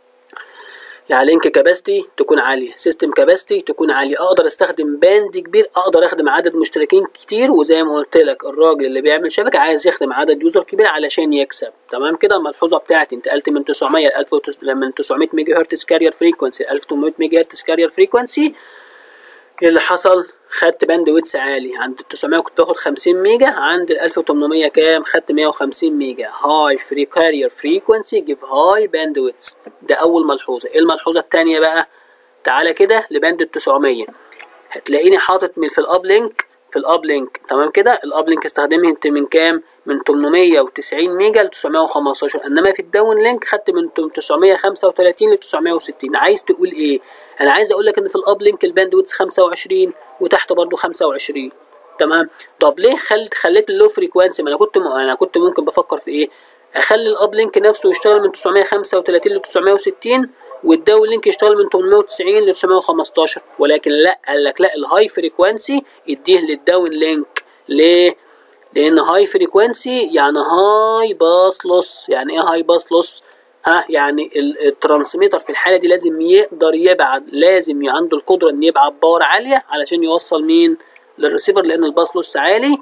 يعني لينك كاباستي تكون عاليه سيستم كاباستي تكون عاليه اقدر استخدم باند كبير اقدر اخدم عدد مشتركين كتير وزي ما قلت لك الراجل اللي بيعمل شبكه عايز يخدم عدد يوزر كبير علشان يكسب تمام كده الملحوظه بتاعتي انتقلت من 900 ل 1000 من 900 ميجا هرتز كارير فريكونسي ل 1800 ميجا هرتز كارير فريكونسي اللي حصل خدت باند ويتس عالي عند ال 900 كنت باخد 50 ميجا عند ال 1800 كام خدت 150 ميجا هاي فري كارير فريكونسي جيف هاي باند ويتس ده اول ملحوظه ايه الملحوظه الثانيه بقى تعالى كده لباند ال 900 هتلاقيني حاطط من في الاب لينك في الاب لينك تمام كده الاب لينك استخدمه انت من كام من 890 ميجا ل 915 انما في الداون لينك خدت من 935 ل 960 عايز تقول ايه انا عايز اقول لك ان في الاب لينك الباند ويتس 25 وتحت برضو 25 تمام طب ليه خلت خليت اللو فريكوانسي ما انا كنت م... انا كنت ممكن بفكر في ايه اخلي الاب لينك نفسه يشتغل من 935 ل 960 والداون لينك يشتغل من 890 ل 915 ولكن لا قال لك لا الهاي فريكوانسي اديه للداون لينك ليه لان هاي فريكوانسي يعني هاي باس لوس يعني ايه هاي باس لوس ها يعني الترانسميتر في الحاله دي لازم يقدر يبعت لازم عنده القدره ان يبعت باور عاليه علشان يوصل مين للريسيفر لان الباس لوس عالي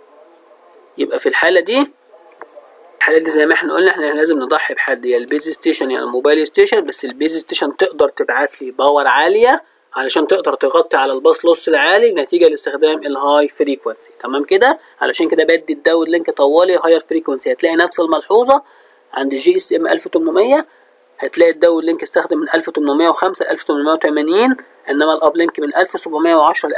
يبقى في الحاله دي الحاله دي زي ما احنا قلنا احنا لازم نضحي بحد يا البيز ستيشن يا الموبايل ستيشن بس البيز ستيشن تقدر تبعت لي باور عاليه علشان تقدر تغطي على الباص لوس العالي نتيجه لاستخدام الهاي فريكوانسي تمام كده علشان كده بدي الداون لينك طوالي هاير فريكوانسي هتلاقي نفس الملحوظه عند الجي اس ام 1800 هتلاقي الداون لينك استخدم من 1805 ل 1880 انما الاب لينك من 1710 ل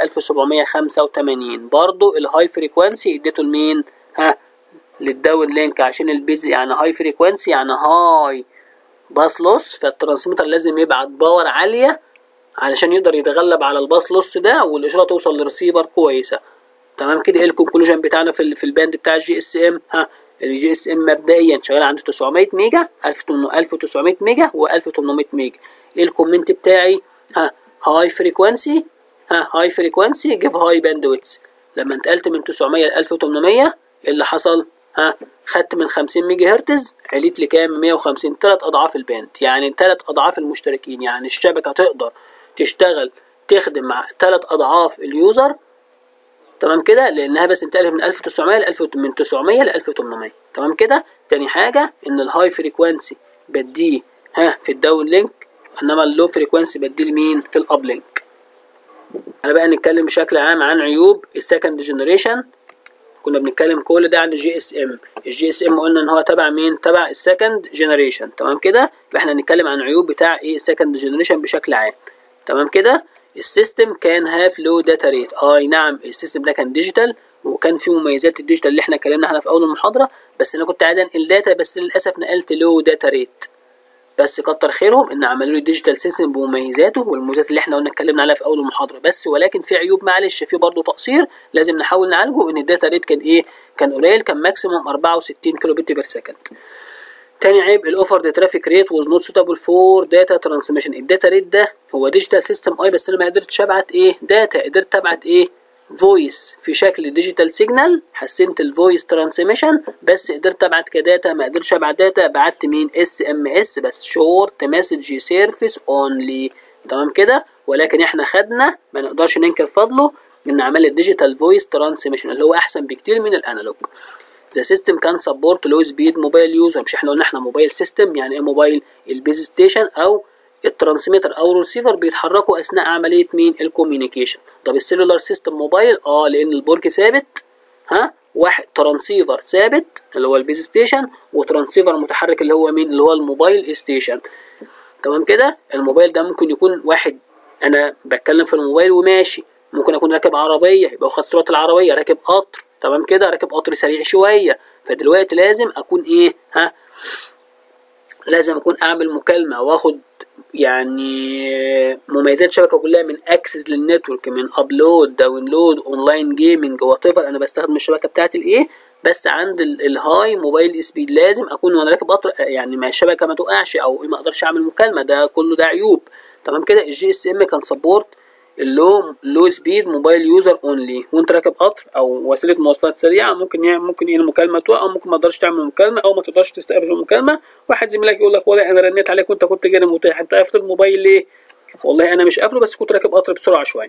1785 برضو الهاي فريكوانسي اديته لمين ها للداون لينك عشان البيز يعني هاي فريكوانسي يعني هاي باس لوس فالترانسميتر لازم يبعت باور عاليه علشان يقدر يتغلب على الباص لوس ده والاشاره توصل لرسيفر كويسه تمام كده ايه الكونكلوجن بتاعنا في في الباند بتاع الجي اس ام ها الجي اس ام مبدئيا شغال عند 900 ميجا 1900 ميجا و1800 ميجا ايه الكومنت بتاعي ها هاي فريكوانسي ها هاي فريكوانسي جيف هاي باندويتس لما انتقلت من 900 ل 1800 ايه اللي حصل ها خدت من 50 ميجا هرتز عليت لكام 150 ثلاث اضعاف الباند يعني ثلاث اضعاف المشتركين يعني الشبكه تقدر تشتغل تخدم مع ثلاث اضعاف اليوزر تمام كده لانها بس انتقلت من 1900 ل 1000 من 900 ل 1800 تمام كده تاني حاجه ان الهاي فريكوانسي بديه ها في الداون لينك انما اللو فريكوانسي بديه لمين في الاب لينك انا بقى نتكلم بشكل عام عن عيوب السكند جنريشن كنا بنتكلم كل ده عن الجي اس ام الجي اس ام قلنا ان هو تبع مين تبع السكند جنريشن تمام كده يبقى احنا هنتكلم عن عيوب بتاع ايه السكند جنريشن بشكل عام تمام كده السيستم كان هاف لو داتا ريت اي نعم السيستم ده كان ديجيتال وكان فيه مميزات الديجيتال اللي احنا اتكلمنا عنها في اول المحاضره بس انا كنت عايز انقل داتا بس للاسف نقلت لو داتا ريت بس كتر خيرهم ان عملوا لي ديجيتال سيستم بمميزاته والمميزات اللي احنا قلنا اتكلمنا عليها في اول المحاضره بس ولكن في عيوب معلش في برضه تقصير لازم نحاول نعالجه ان الداتا ريت كان ايه كان قليل كان ماكسيموم 64 كيلو بت بير سكند تاني عيب الاوفر ترافيك ريت واز نوت سوتابل فور داتا ترانسميشن الداتا ريت ده هو ديجيتال سيستم اي بس انا ما قدرتش ابعت ايه داتا قدرت ابعت ايه فويس في شكل ديجيتال سيجنال حسنت الفويس ترانسميشن بس قدرت ابعت كداتا ما قدرتش ابعت داتا بعت مين اس ام اس بس شورت مسج سيرفيس اونلي تمام كده ولكن احنا خدنا ما نقدرش ننكر فضله ان عمل الديجيتال فويس ترانسميشن اللي هو احسن بكتير من الانالوج ذا سيستم كان سبورت لو سبيد موبايل يوزر مش احنا قلنا احنا موبايل سيستم يعني ايه موبايل البيز ستيشن او الترانسميتر او الريسيفر بيتحركوا اثناء عمليه مين الكوميونيكيشن طب السيلولار سيستم موبايل اه لان البرج ثابت ها واحد ترانسيفر ثابت اللي هو البيز ستيشن وترانسيفر متحرك اللي هو مين اللي هو الموبايل ستيشن تمام كده الموبايل ده ممكن يكون واحد انا بتكلم في الموبايل وماشي ممكن اكون راكب عربيه يبقى واخد صوره العربيه راكب قطر تمام كده راكب قطر سريع شويه فدلوقتي لازم اكون ايه ها لازم اكون اعمل مكالمه واخد يعني مميزات الشبكه كلها من اكسس للنتورك من ابلود داونلود اونلاين جيمنج وات ايفر انا بستخدم الشبكه بتاعتي الايه بس عند الهاي موبايل سبيد لازم اكون وانا راكب قطر يعني ما الشبكه ما تقعش او ما اقدرش اعمل مكالمه ده كله ده عيوب تمام كده الجي اس ام كان سبورت اللو لو سبيد موبايل يوزر اونلي وانت راكب قطر او وسيله مواصلات سريعه ممكن يعني ممكن يعني المكالمه تقع او ممكن ما تقدرش تعمل مكالمه او ما تقدرش تستقبل المكالمه واحد زميلك يقول لك والله انا رنيت عليك وانت كنت غير متاح انت قافل الموبايل ليه والله انا مش قافله بس كنت راكب قطر بسرعه شويه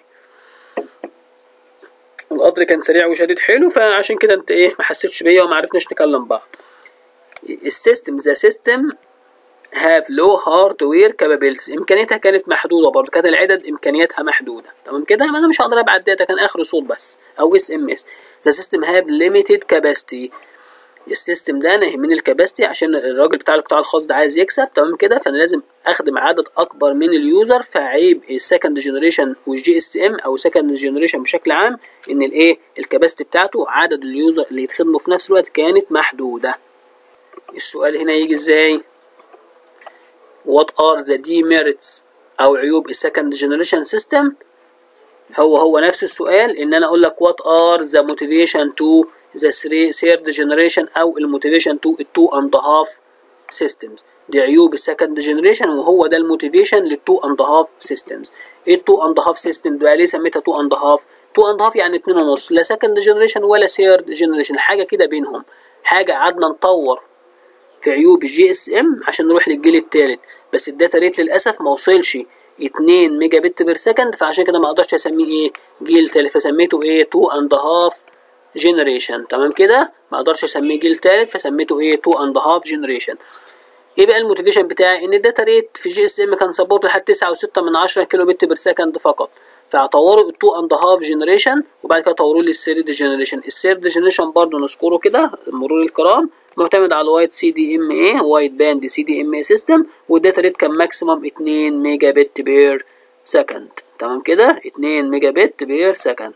القطر كان سريع وشديد حلو فعشان كده انت ايه ما حسيتش بيا وما عرفناش نكلم بعض السيستم ذا سيستم have low hardware capabilities امكانياتها كانت محدوده برضه كانت العدد امكانياتها محدوده تمام كده ما انا مش هقدر ابعت داتا كان اخر صوت بس او اس ام اس the system have limited capacity السيستم ده انا يهمني الكباستي عشان الراجل بتاع القطاع الخاص ده عايز يكسب تمام كده فانا لازم اخدم عدد اكبر من اليوزر فعيب السكند جنريشن والجي اس ام او سكند جنريشن بشكل عام ان الايه الكباستي بتاعته عدد اليوزر اللي يتخدموا في نفس الوقت كانت محدوده السؤال هنا يجي ازاي what are the demerits او عيوب السكند جنريشن سيستم هو هو نفس السؤال ان انا اقول لك what are the motivation to the third generation او الموتيفيشن to التو اند هاف systems دي عيوب السكند جنريشن وهو ده الموتيفيشن للتو اند هاف سيستمز ايه التو اند هاف سيستم بقى ليه سميتها تو اند هاف تو اند هاف يعني اتنين ونص لا سكند جنريشن ولا ثيرد جنريشن حاجه كده بينهم حاجه قعدنا نطور في عيوب الجي اس ام عشان نروح للجيل الثالث بس الداتا ريت للاسف ما وصلش 2 ميجا بت بير سكند فعشان كده ما اقدرش اسميه ايه جيل ثالث فسميته ايه 2 اند هاف جنريشن تمام كده ما اقدرش اسميه جيل ثالث فسميته ايه 2 اند هاف جنريشن ايه بقى الموتيفيشن بتاعي ان الداتا ريت في جي اس ام كان سبورت لحد 9.6 من 10 كيلو بت بير سكند فقط فطوروا ال 2 اند هاف جنريشن وبعد كده طوروا لي الثيرد جنريشن الثيرد جنريشن برضه نذكره كده مرور الكرام معتمد على الوايد سي دي ام اي وايد باند سي دي ام اي سيستم والداتا ريت كان ماكسيمم 2 ميجا بت بير سكند تمام كده 2 ميجا بت بير سكند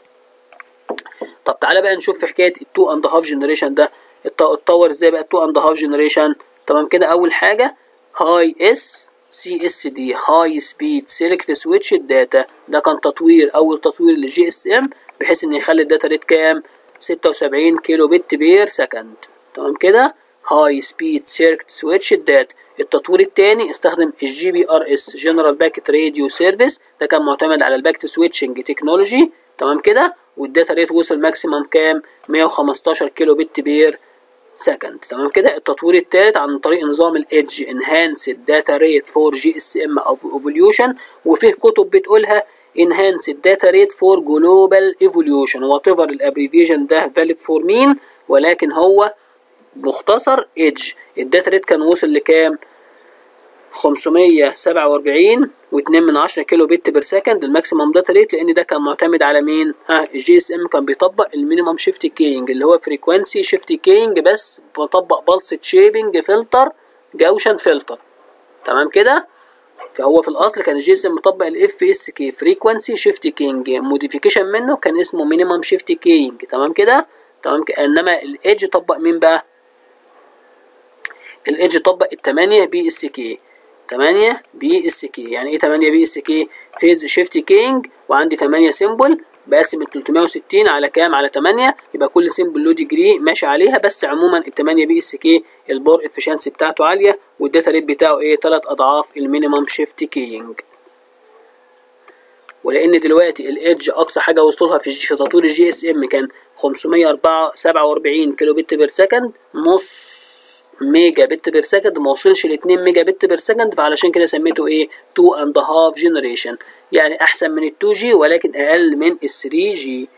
طب تعالى بقى نشوف في حكايه ال 2 اند هاف جنريشن ده اتطور ازاي بقى ال 2 اند هاف جنريشن تمام كده اول حاجه هاي اس سي اس دي هاي سبيد سيلكت سويتش الداتا ده كان تطوير اول تطوير للجي اس ام بحيث ان يخلي الداتا ريت كام 76 كيلو بت بير سكند تمام كده هاي سبيد سيركت سويتش الداتا التطوير الثاني استخدم الجي بي ار اس جنرال باكيت راديو سيرفيس ده كان معتمد على الباكت سويتشنج تكنولوجي تمام كده والداتا ريت وصل ماكسيمم كام 115 كيلو بت بير سكند تمام كده التطوير الثالث عن طريق نظام الايدج انهانسد داتا ريت فور جي اس ام ايفوليوشن وفيه كتب بتقولها انهانسد داتا ريت فور جلوبال ايفوليوشن وات ايفر الابريفيشن ده فاليد فور مين ولكن هو مختصر ايدج الداتا ريت كان وصل لكام 547 و2 من 10 كيلو بت بير سكند الماكسيمم داتا ريت لان ده كان معتمد على مين ها الجي اس ام كان بيطبق المينيمم شيفت كينج اللي هو فريكوانسي شيفت كينج بس بطبق بلس شيبنج فلتر جوشن فلتر تمام كده فهو في الاصل كان الجي اس ام مطبق الاف اس كي فريكوانسي شيفت كينج موديفيكيشن منه كان اسمه مينيمم شيفت كينج تمام كده تمام كده انما الايدج طبق مين بقى الايدج طبق ال 8 بي اس كي 8 بي اس كي يعني ايه 8 بي اس كي فيز شيفت كينج وعندي 8 سيمبل بقسم ال 360 على كام على 8 يبقى كل سيمبل له ديجري ماشي عليها بس عموما ال 8 بي اس كي البور افشنسي بتاعته عاليه والداتا ريت بتاعه ايه 3 اضعاف المينيمم شيفت كينج ولان دلوقتي الايدج اقصى حاجه وصلها في في تطوير الجي اس ام كان 547 كيلو بت بير سكند نص ميجا بت بير سكند ما وصلش ل 2 ميجا بت بير سكند فعلشان كده سميته ايه 2 اند هاف جنريشن يعني احسن من ال 2 جي ولكن اقل من ال 3 جي